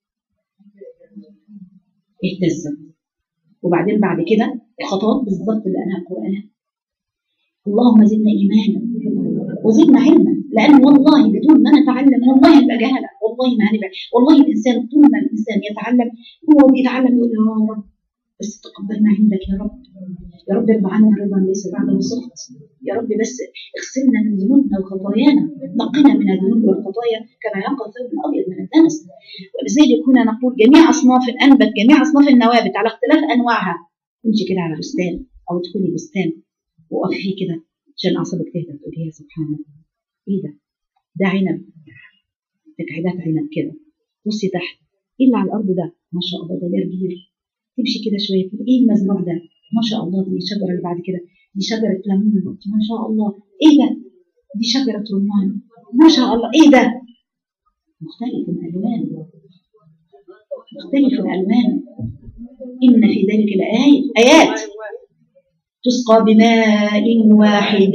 اهتزت وبعدين بعد كده الخطوات بالظبط اللي قالها القران اللهم زدنا ايمانا وزدنا علما لان والله بدون ما نتعلم والله هنبقى جهله والله ما هنبقى والله الانسان طول ما الانسان يتعلم هو بيتعلم يقول يا رب بس تقبلنا عندك يا رب يا رب ارضى عنا رضا ليس بعده سخط يا رب بس اغسلنا من ذنوبنا وخطايانا نقنا من الذنوب والخطايا كما ينقى الثوب الابيض من الدنس ولذلك كنا نقول جميع اصناف انبت جميع اصناف النوابت على اختلاف انواعها امشي كده على بستان او ادخلي بستان وقفي فيه كده عشان اعصابك تهدى تقولي يا سبحان الله ايه ده؟ ده عنب تكعيبات عنب كده بصي تحت ايه اللي على الارض ده؟ ما شاء الله ده جرجير تمشي كده شويه تقول ايه المزروع ده؟ ما شاء الله دي الشجره اللي بعد كده دي شجره ليمون ما شاء الله ايه ده؟ دي شجره رمان ما شاء الله ايه ده؟ مختلف الالوان مختلف الالوان ان في ذلك لايات ايات تسقى بماء واحد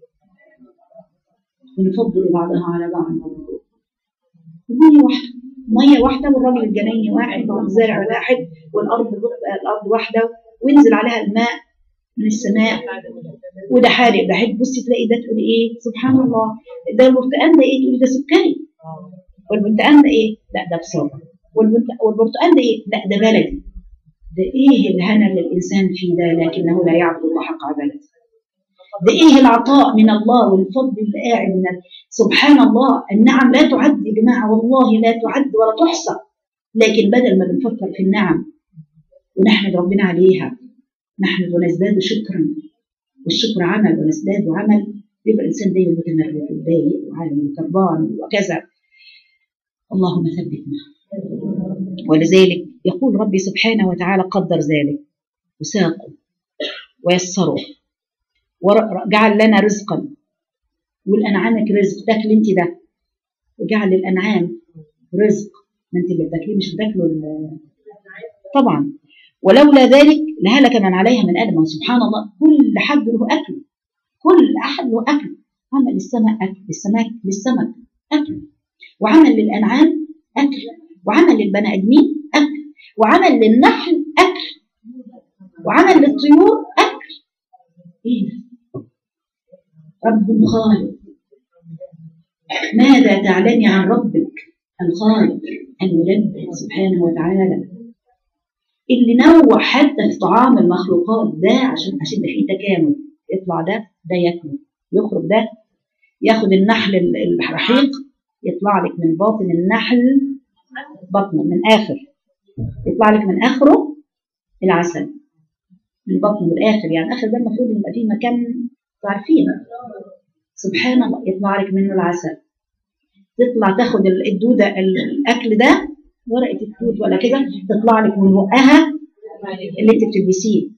ونفضل بعضها على بعض مية واحدة مية واحدة والراجل الجنيني واحد والزارع واحد والأرض الأرض واحدة وينزل عليها الماء من السماء وده حارق ده حد بصي تلاقي ده تقولي ايه سبحان الله ده البرتقال ده ايه تقولي ده سكري والبرتقال ده ايه لا ده بصر والبرتقال ده ايه لا ده بلدي ده ايه الهنا اللي الانسان فيه ده لكنه لا يعبد الله حق عبادته ده ايه العطاء من الله والفضل اللي قاعد من سبحان الله النعم لا تعد يا جماعه والله لا تعد ولا تحصى لكن بدل ما بنفكر في النعم ونحمد ربنا عليها نحمد ونزداد شكرا والشكر عمل ونزداد عمل يبقى الانسان دايما متمرد ومتضايق وعالم وكربان وكذا اللهم ثبتنا ولذلك يقول ربي سبحانه وتعالى قدر ذلك وساقه ويسره وجعل لنا رزقا والانعامك رزق تاكل انت ده وجعل للانعام رزق ما انت اللي بتاكليه مش بتاكله طبعا ولولا ذلك لهلك من عليها من ادم سبحان الله كل حد له اكل كل احد له اكل عمل للسماء اكل للسمك للسمك اكل وعمل للانعام اكل وعمل للبني ادمين اكل وعمل للنحل اكل وعمل للطيور اكل ايه ده رب خالق ماذا تعلمي عن ربك الخالق المدبر سبحانه وتعالى اللي نوع حتى في طعام المخلوقات ده عشان عشان ده فيه تكامل يطلع ده ده ياكله يخرج ده ياخد النحل الرحيق يطلع لك من باطن النحل بطنه من اخر يطلع لك من اخره العسل من بطنه الاخر يعني اخر ده المفروض يبقى فيه مكان عارفين سبحان الله يطلع لك منه العسل تطلع تاخد الدوده الاكل ده ورقه التوت ولا كده تطلع لك من بقها اللي انت بتلبسيه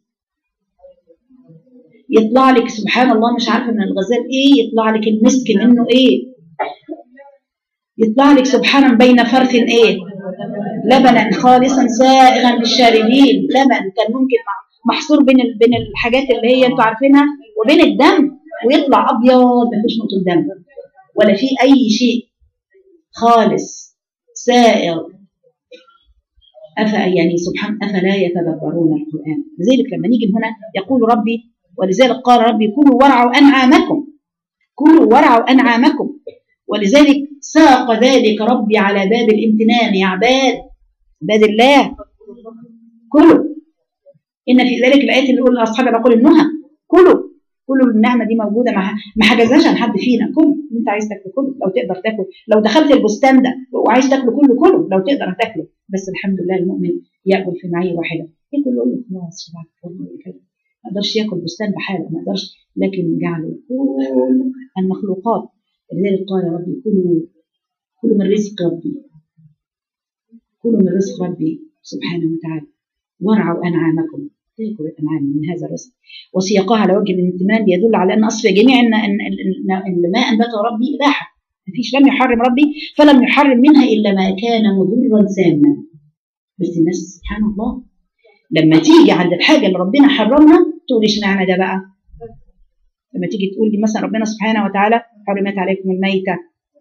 يطلع لك سبحان الله مش عارفه من الغزال ايه يطلع لك المسك منه ايه يطلع لك سبحانا بين فرث ايه لبنا خالصا سائغا للشاربين لبن كان ممكن محصور بين ال- بين الحاجات اللي هي انتوا عارفينها وبين الدم ويطلع ابيض ما فيش نقطه دم ولا في اي شيء خالص سائغ أفا يعني سبحان أفلا يتدبرون القرآن لذلك لما نيجي هنا يقول ربي ولذلك قال ربي كلوا ورعوا أنعامكم كلوا ورعوا أنعامكم ولذلك ساق ذلك ربي على باب الامتنان يا عباد عباد الله كلوا إن في ذلك الآيات اللي يقول لأصحاب العقول النهى كلوا كلوا النعمة دي موجودة ما ما حجزهاش عن حد فينا كل اللي أنت عايز تاكله كله لو تقدر تاكل لو دخلت البستان ده وعايز تاكله كله كله لو تقدر تاكله بس الحمد لله المؤمن ياكل في معيه واحده ياكل يقول له خلاص شبعت كله كده ما قدرش ياكل بستان بحاله ما قدرش لكن جعله كل المخلوقات لذلك قال ربي كلوا كلوا من رزق ربي كلوا من رزق ربي سبحانه وتعالى وارعوا انعامكم تاكل الانعام من هذا الرزق وسياقها على وجه الامتنان يدل على ان اصل جميع ان ان ان إن ما انبته ربي اباحه ما فيش لم يحرم ربي فلم يحرم منها الا ما كان مضرا ساما بس الناس سبحان الله لما تيجي عند الحاجه اللي ربنا حرمها تقول اشمعنى ده بقى لما تيجي تقول لي مثلا ربنا سبحانه وتعالى حرمت عليكم الميته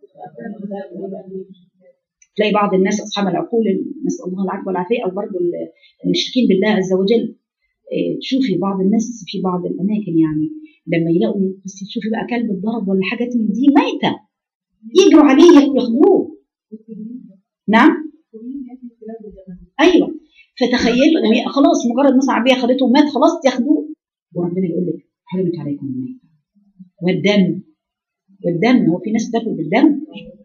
تلاقي بعض الناس اصحاب العقول نسال الله العفو والعافيه او برضه المشركين بالله عز وجل إيه، تشوفي بعض الناس في بعض الاماكن يعني لما يلاقوا بس تشوفي بقى كلب اتضرب ولا حاجات من دي ميته يجروا عليه ياخدوه نعم ايوه فتخيلوا إن هي خلاص مجرد مثلا عربيه خدته ومات خلاص ياخدوه وربنا يقول لك حرمت عليكم الميت والدم والدم هو في ناس بتاكل بالدم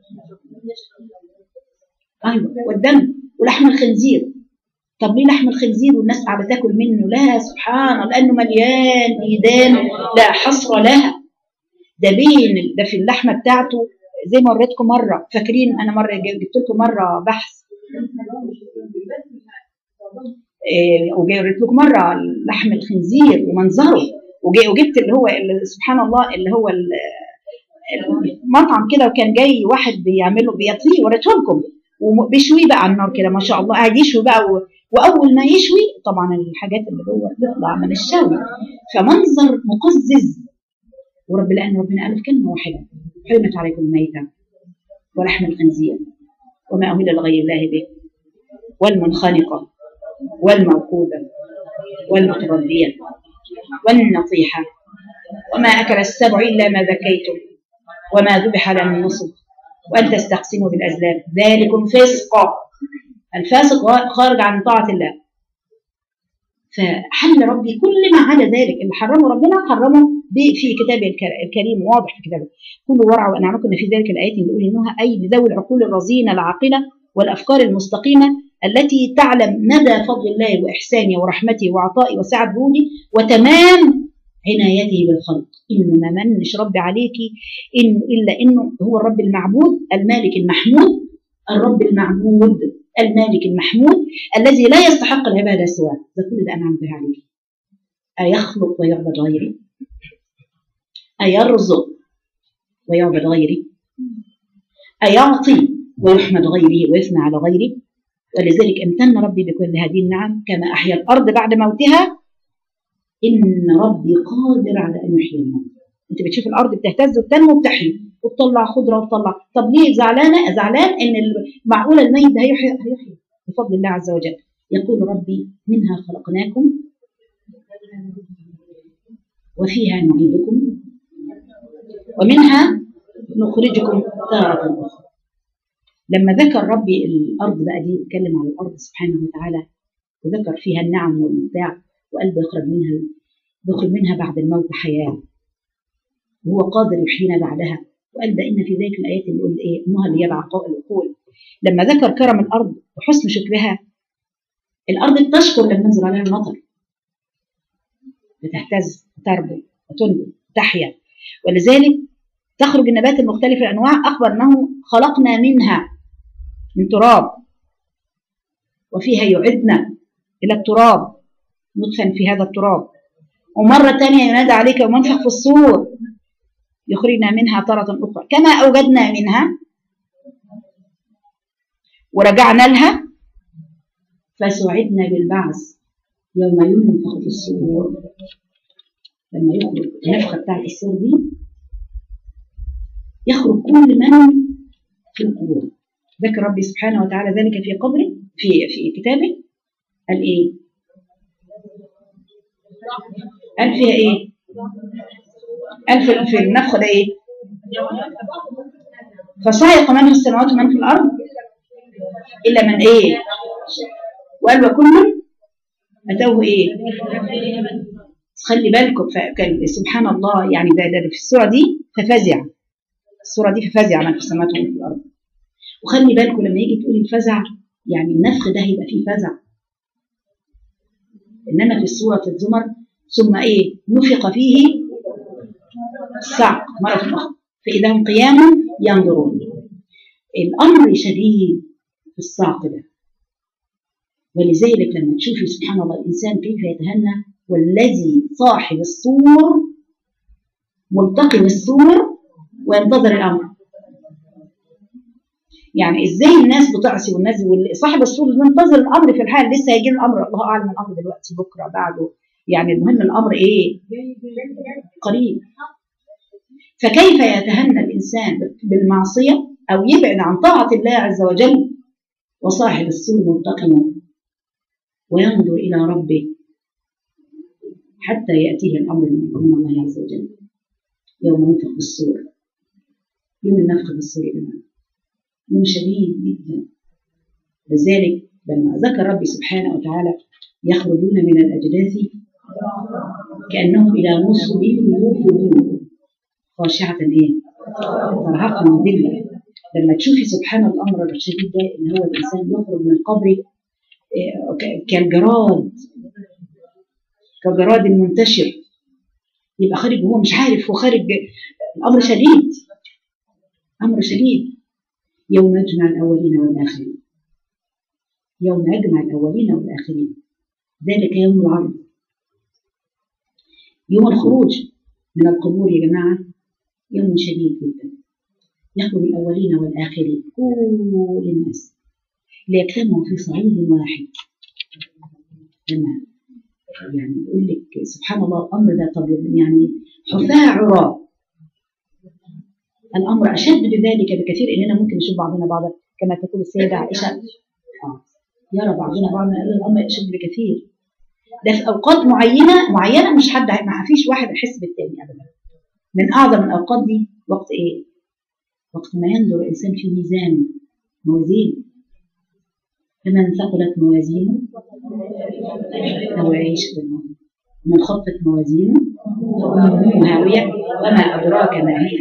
ايوه والدم ولحم الخنزير طب ليه لحم الخنزير والناس قاعده تاكل منه لا سبحان الله لانه مليان ديدان لا حصر لها ده بين ده في اللحمه بتاعته زي ما وريتكم مره فاكرين انا مره جبت لكم مره بحث إيه، وجبت لكم مره لحم الخنزير ومنظره وجي- وجبت اللي هو اللي سبحان الله اللي هو ال- المطعم كده وكان جاي واحد بيعمله بيطهيه وريته لكم وبيشويه بقى على النار كده ما شاء الله قاعد يشوي بقى و... واول ما يشوي طبعا الحاجات اللي جوه تطلع من الشوي فمنظر مقزز ورب لان ربنا قال في كلمه واحده حرمت عليكم الميته ولحم الخنزير وما اهل لغير الله به والمنخنقه والموقوده والمترديه والنطيحه وما اكل السبع الا ما ذكيتم وما ذبح على النصب وان تستقسموا بالازلام ذلكم فسق الفاسق خارج عن طاعه الله فحل ربي كل ما عدا ذلك اللي حرمه ربنا حرمه ب- في كتابه الك- الكريم واضح في كتابه كل ورع وانعمكم في ذلك الايات اللي بيقول انها اي لذوي العقول الرزينه العاقله والافكار المستقيمه التي تعلم مدى فضل الله واحسانه ورحمته وعطائه وسعه جوده وتمام عنايته بالخلق انه ما منش ربي عليكي إن الا انه هو الرب المعبود المالك المحمود الرب المعبود المالك المحمود الذي لا يستحق العباده سواه ده كل ده انعم به عليك ايخلق ويعبد غيري ايرزق ويعبد غيري ايعطي ويحمد غيري ويثنى على غيري ولذلك امتن ربي بكل هذه النعم كما احيا الارض بعد موتها ان ربي قادر على ان يحيي الموت انت بتشوف الارض بتهتز وبتنمو وبتحيي وتطلع خضره وتطلع طب ليه زعلانه زعلان ان معقوله الميت ده هيحيي هيحيي بفضل الله عز وجل يقول ربي منها خلقناكم وفيها نعيدكم ومنها نخرجكم تارة أخرى لما ذكر ربي الأرض بقى دي اتكلم على الأرض سبحانه وتعالى وذكر فيها النعم والبتاع وقال بيخرج منها بيخرج منها بعد الموت حياة وهو قادر يحيينا بعدها وقال ده إن في ذلك الآيات اللي يقول إيه إنها اللي يدعى العقول لما ذكر كرم الأرض وحسن شكرها الأرض بتشكر لما ينزل عليها المطر بتهتز وتربو وتنبت وتحيا ولذلك تخرج النبات المختلفة الأنواع أخبر أنه خلقنا منها من تراب وفيها يعدنا إلى التراب ندفن في هذا التراب ومرة تانية ينادى عليك ومنفخ في الصور يخرجنا منها ترة أخرى كما أوجدنا منها ورجعنا لها فسعدنا بالبعث يوم ينفخ في الصور لما يخرج النفخة بتاعت الصور دي يخرج كل من في القبور ذكر ربي سبحانه وتعالى ذلك في قبره في في كتابه قال ايه؟ قال فيها ايه؟ قال في في النفخة ده ايه؟ فصعق من في السماوات ومن في الارض الا من ايه؟ وقال وكل اتوه ايه؟ خلي بالكم فكان سبحان الله يعني ده, ده في السوره دي ففزع السوره دي ففزع من في السماوات ومن في الارض وخلي بالكم لما يجي تقول الفزع يعني النفخ ده هيبقى فيه فزع انما في سوره الزمر ثم ايه نفخ فيه الصعق مره اخرى فاذا هم قيام ينظرون الامر شديد في الصعق ده ولذلك لما تشوفي سبحان الله الانسان كيف يتهنى والذي صاحب الصور ملتقم الصور وينتظر الامر يعني ازاي الناس بتعصي والناس صاحب الصور منتظر الامر في الحال لسه هيجي الامر الله اعلم الامر دلوقتي بكره بعده يعني المهم الامر ايه قريب فكيف يتهنى الانسان بالمعصيه او يبعد عن طاعه الله عز وجل وصاحب الصور منتقم وينظر الى ربه حتى ياتيه الامر من الله عز وجل يوم ينفخ بالصور يوم النفخ بالصور يا جماعه يوم شديد جدا لذلك لما ذكر ربي سبحانه وتعالى يخرجون من الأجداث كأنهم إلى نصب يوفدون خاشعة إيه؟ ترهقهم ذلة لما تشوفي سبحان الأمر الشديد ده إن هو الإنسان يخرج من قبره كالجراد كجراد منتشر يبقى خارج وهو مش عارف هو خارج الأمر شديد أمر شديد يوم يجمع الأولين والآخرين يوم يجمع الأولين والآخرين ذلك يوم العرض يوم الخروج من القبور يا جماعة يوم شديد جدا يخرج الأولين والآخرين كل الناس ليجتمعوا في صعيد واحد لما يعني يقول لك سبحان الله الأمر ده طب يعني حفاة عراة الامر اشد بذلك بكثير اننا ممكن نشوف بعضنا بعضا كما تقول السيده عائشه آه. يرى بعضنا بعضا الامر اشد بكثير ده في اوقات معينه معينه مش حد ما فيش واحد يحس بالتاني ابدا من اعظم الاوقات دي وقت ايه؟ وقت ما ينظر الانسان في ميزانه موازين فمن ثقلت موازينه فهو يعيش بالموت من خفت موازينه فأمه هاوية وما أدراك ما هي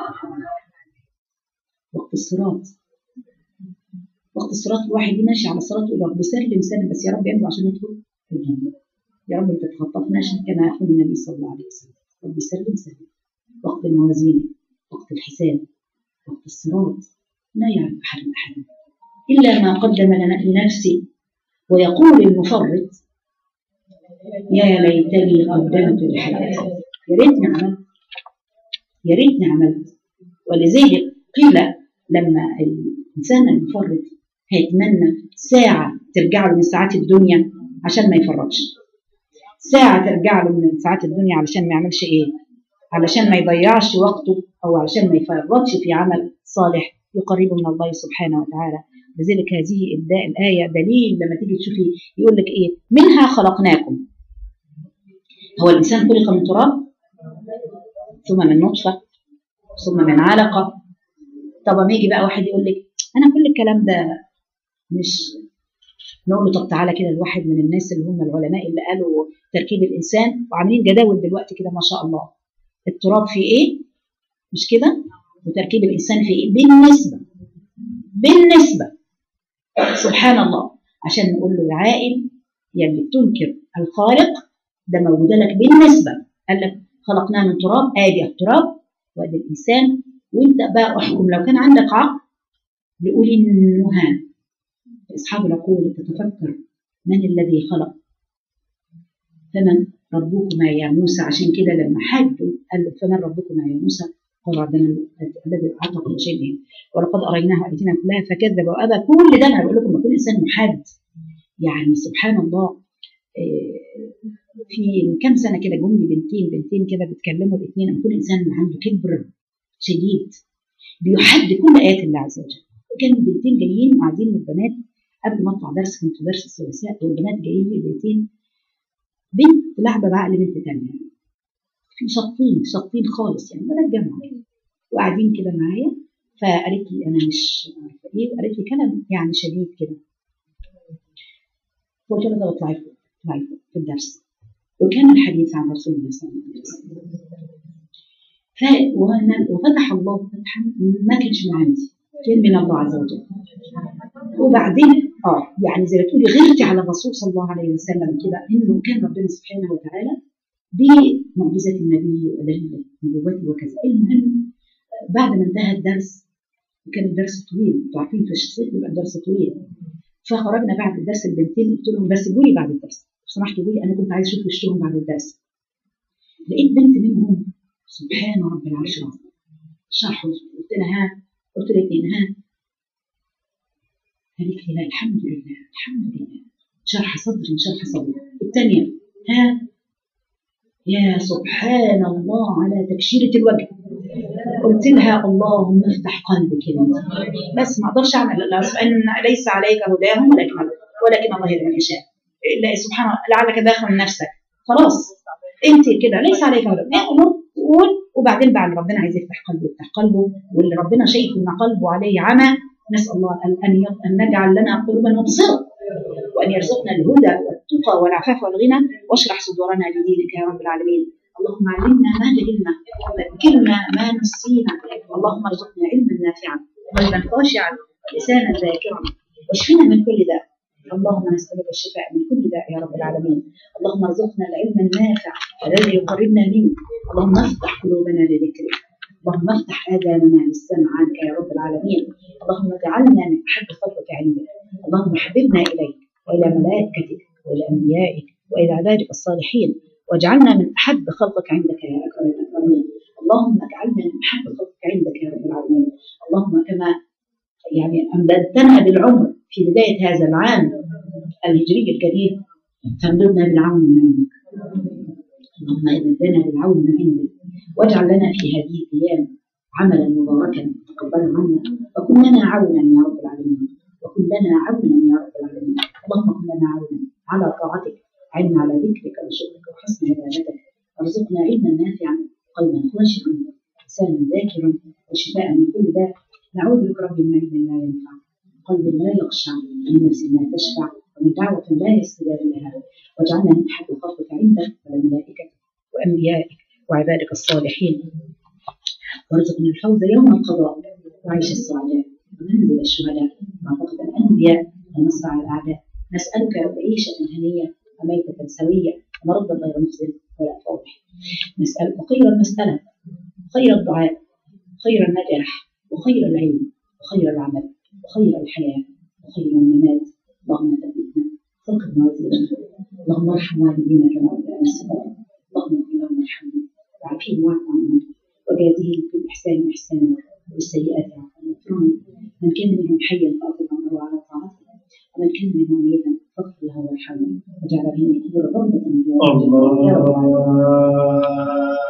وقت الصراط وقت الصراط الواحد ماشي على الصراط يقول رب سلم سلم بس يا رب يرضى عشان ندخل الجنة يا رب ما تتخطفناش كما يقول النبي صلى الله عليه وسلم رب سلم سلم وقت الموازين وقت الحساب وقت الصراط لا يعرف أحد أحدا إلا ما قدم لنا لنفسه ويقول المفرط يا ليتني قدمت لحياتي يا ريتني عملت يا ريتني عملت ولذلك قيل لما الإنسان المفرط هيتمنى ساعة ترجع له من ساعات الدنيا عشان ما يفرطش ساعة ترجع له من ساعات الدنيا علشان ما يعملش إيه علشان ما يضيعش وقته أو علشان ما يفرطش في عمل صالح يقربه من الله سبحانه وتعالى لذلك هذه الآية دليل لما تيجي تشوفي يقول لك إيه منها خلقناكم هو الإنسان خلق من تراب ثم من نطفة ثم من علقة طب ما يجي بقى واحد يقول لك أنا كل الكلام ده مش نقول له طب تعالى كده الواحد من الناس اللي هم العلماء اللي قالوا تركيب الإنسان وعاملين جداول دلوقتي كده ما شاء الله التراب فيه إيه مش كده وتركيب الإنسان فيه إيه بالنسبة بالنسبة سبحان الله عشان نقول له العائل يلي بتنكر الخالق ده موجود لك بالنسبة قال لك خلقناه من تراب ادي التراب وادي الانسان وانت بقى احكم لو كان عندك عقل بيقول النهى أصحاب العقول تتفكر من الذي خلق فمن ربكما يا موسى عشان كده لما حاجوا قال له فمن ربكما يا موسى قال ربنا الذي اعطى كل شيء ولقد اريناه ايدينا كلها فكذب وابى كل ده انا بقول لكم كل انسان محاد يعني سبحان الله آه، في من كام سنه كده جم لي بنتين بنتين كده بيتكلموا الاثنين كل انسان عنده كبر شديد بيحد كل ايات الله عز وجل وكان البنتين جايين قاعدين البنات قبل ما اطلع درس كنت درس الثلاثاء والبنات جايين لي بنتين بنت لعبه بعقل بنت تانية في شطين شطين خالص يعني بنات جامعه وقاعدين كده معايا فقالت لي انا مش عارفه ايه وقالت لي كلام يعني شديد كده قلت لها طب اطلعي فوق اطلعي فوق في الدرس وكان الحديث عن رسول الله صلى الله عليه وسلم ف- وأنا- وفتح الله فتحا ما كانش من عندي كان من الله عز وجل وبعدين اه يعني زي ما تقولي غيرتي على الرسول صلى الله عليه وسلم كده انه كان ربنا سبحانه وتعالى بمعجزه النبي ودليل نبوته وكذا المهم بعد ما انتهى الدرس وكان الدرس طويل انتوا عارفين في الشخصيه بيبقى الدرس طويل فخرجنا بعد الدرس البنتين قلت لهم بس سيبوني بعد الدرس لو سمحتوا لي انا كنت عايز اشوف وشهم بعد الدرس لقيت بنت منهم سبحان رب العرش العظيم شرحوا قلت لها ها قلت الاثنين ها قالت لي لا الحمد لله الحمد لله شرح صدر شرح صدر الثانيه ها يا سبحان الله على تكشيرة الوجه قلت لها اللهم افتح قلبك يا بنتي بس ما اقدرش اعمل لا ان ليس عليك هداهم ولكن ولكن الله يهدي من يشاء لا سبحان الله لعلك باخر من نفسك خلاص انت كده ليس عليك هداهم اعمل قول وبعدين بعد ربنا عايز يفتح قلبه يفتح قلبه واللي ربنا شايف ان قلبه عليه عمى نسال الله ان ان ان نجعل لنا قلوبا مبصره وان يرزقنا الهدى والتقى والعفاف والغنى واشرح صدورنا لدينك يا رب العالمين اللهم علمنا ما جهلنا ذكرنا ما نسينا اللهم ارزقنا علما نافعا قلبا خاشعا لسانا ذاكرا واشفنا من كل داء اللهم نسألك الشفاء من كل داء يا رب العالمين اللهم ارزقنا العلم النافع الذي يقربنا منك اللهم افتح قلوبنا لذكرك اللهم افتح آذاننا للسمع عنك يا رب العالمين اللهم اجعلنا من أحب خلقك عندك اللهم حببنا إليك وإلى ملائكتك وإلى أنبيائك وإلى عبادك الصالحين واجعلنا من أحب خلقك عندك يا أكرم الأكرمين اللهم اجعلنا من أحب خلقك عندك يا رب العالمين اللهم كما يعني أمددتنا بالعمر في بداية هذا العام الهجري الكريم فامددنا بالعون من عندك اللهم امددنا بالعون من عندك واجعل لنا في هذه الأيام عملا مباركا تقبلا عنا وكن لنا عونا يا رب العالمين وكن لنا عونا يا رب العالمين اللهم كن لنا عونا على طاعتك علما على ذكرك وشكرك وحسن عبادتك ارزقنا علما نافعا قلبا خاشعا لسانا ذاكرا وشفاء من كل داء نعوذ بك رب من علم لا ينفع قلب لا يخشع ومن نفس لا تشفع ومن دعوة لا يستجاب لها واجعلنا من أحب خلقك عندك وملائكتك وأنبيائك وعبادك الصالحين وارزقنا الفوز يوم القضاء وعيش السعداء ومنزل الشهداء وعتقد الأنبياء والنصر على الأعداء نسألك يا رب عيشة هنية وميتة سوية ومرضا غير مخزن ولا فاضح نسألك خير المسألة خير الدعاء خير النجاح وخير العلم وخير العمل وخير الحياة وخير الممات اللهم ثبتنا ثقب موازينا اللهم ارحم والدينا كما ربنا الصغار اللهم اغفر لهم وارحمهم وعافيهم واعف عنهم وجازهم بالإحسان إحسانا وبالسيئات عفوا وغفرانا من كان منهم حيا فأطلق عمره على طاعته ومن كان منهم ميتا فاغفر له وارحمه وجعل بهم القبور روضة من رياض الجنة يا رب العالمين الله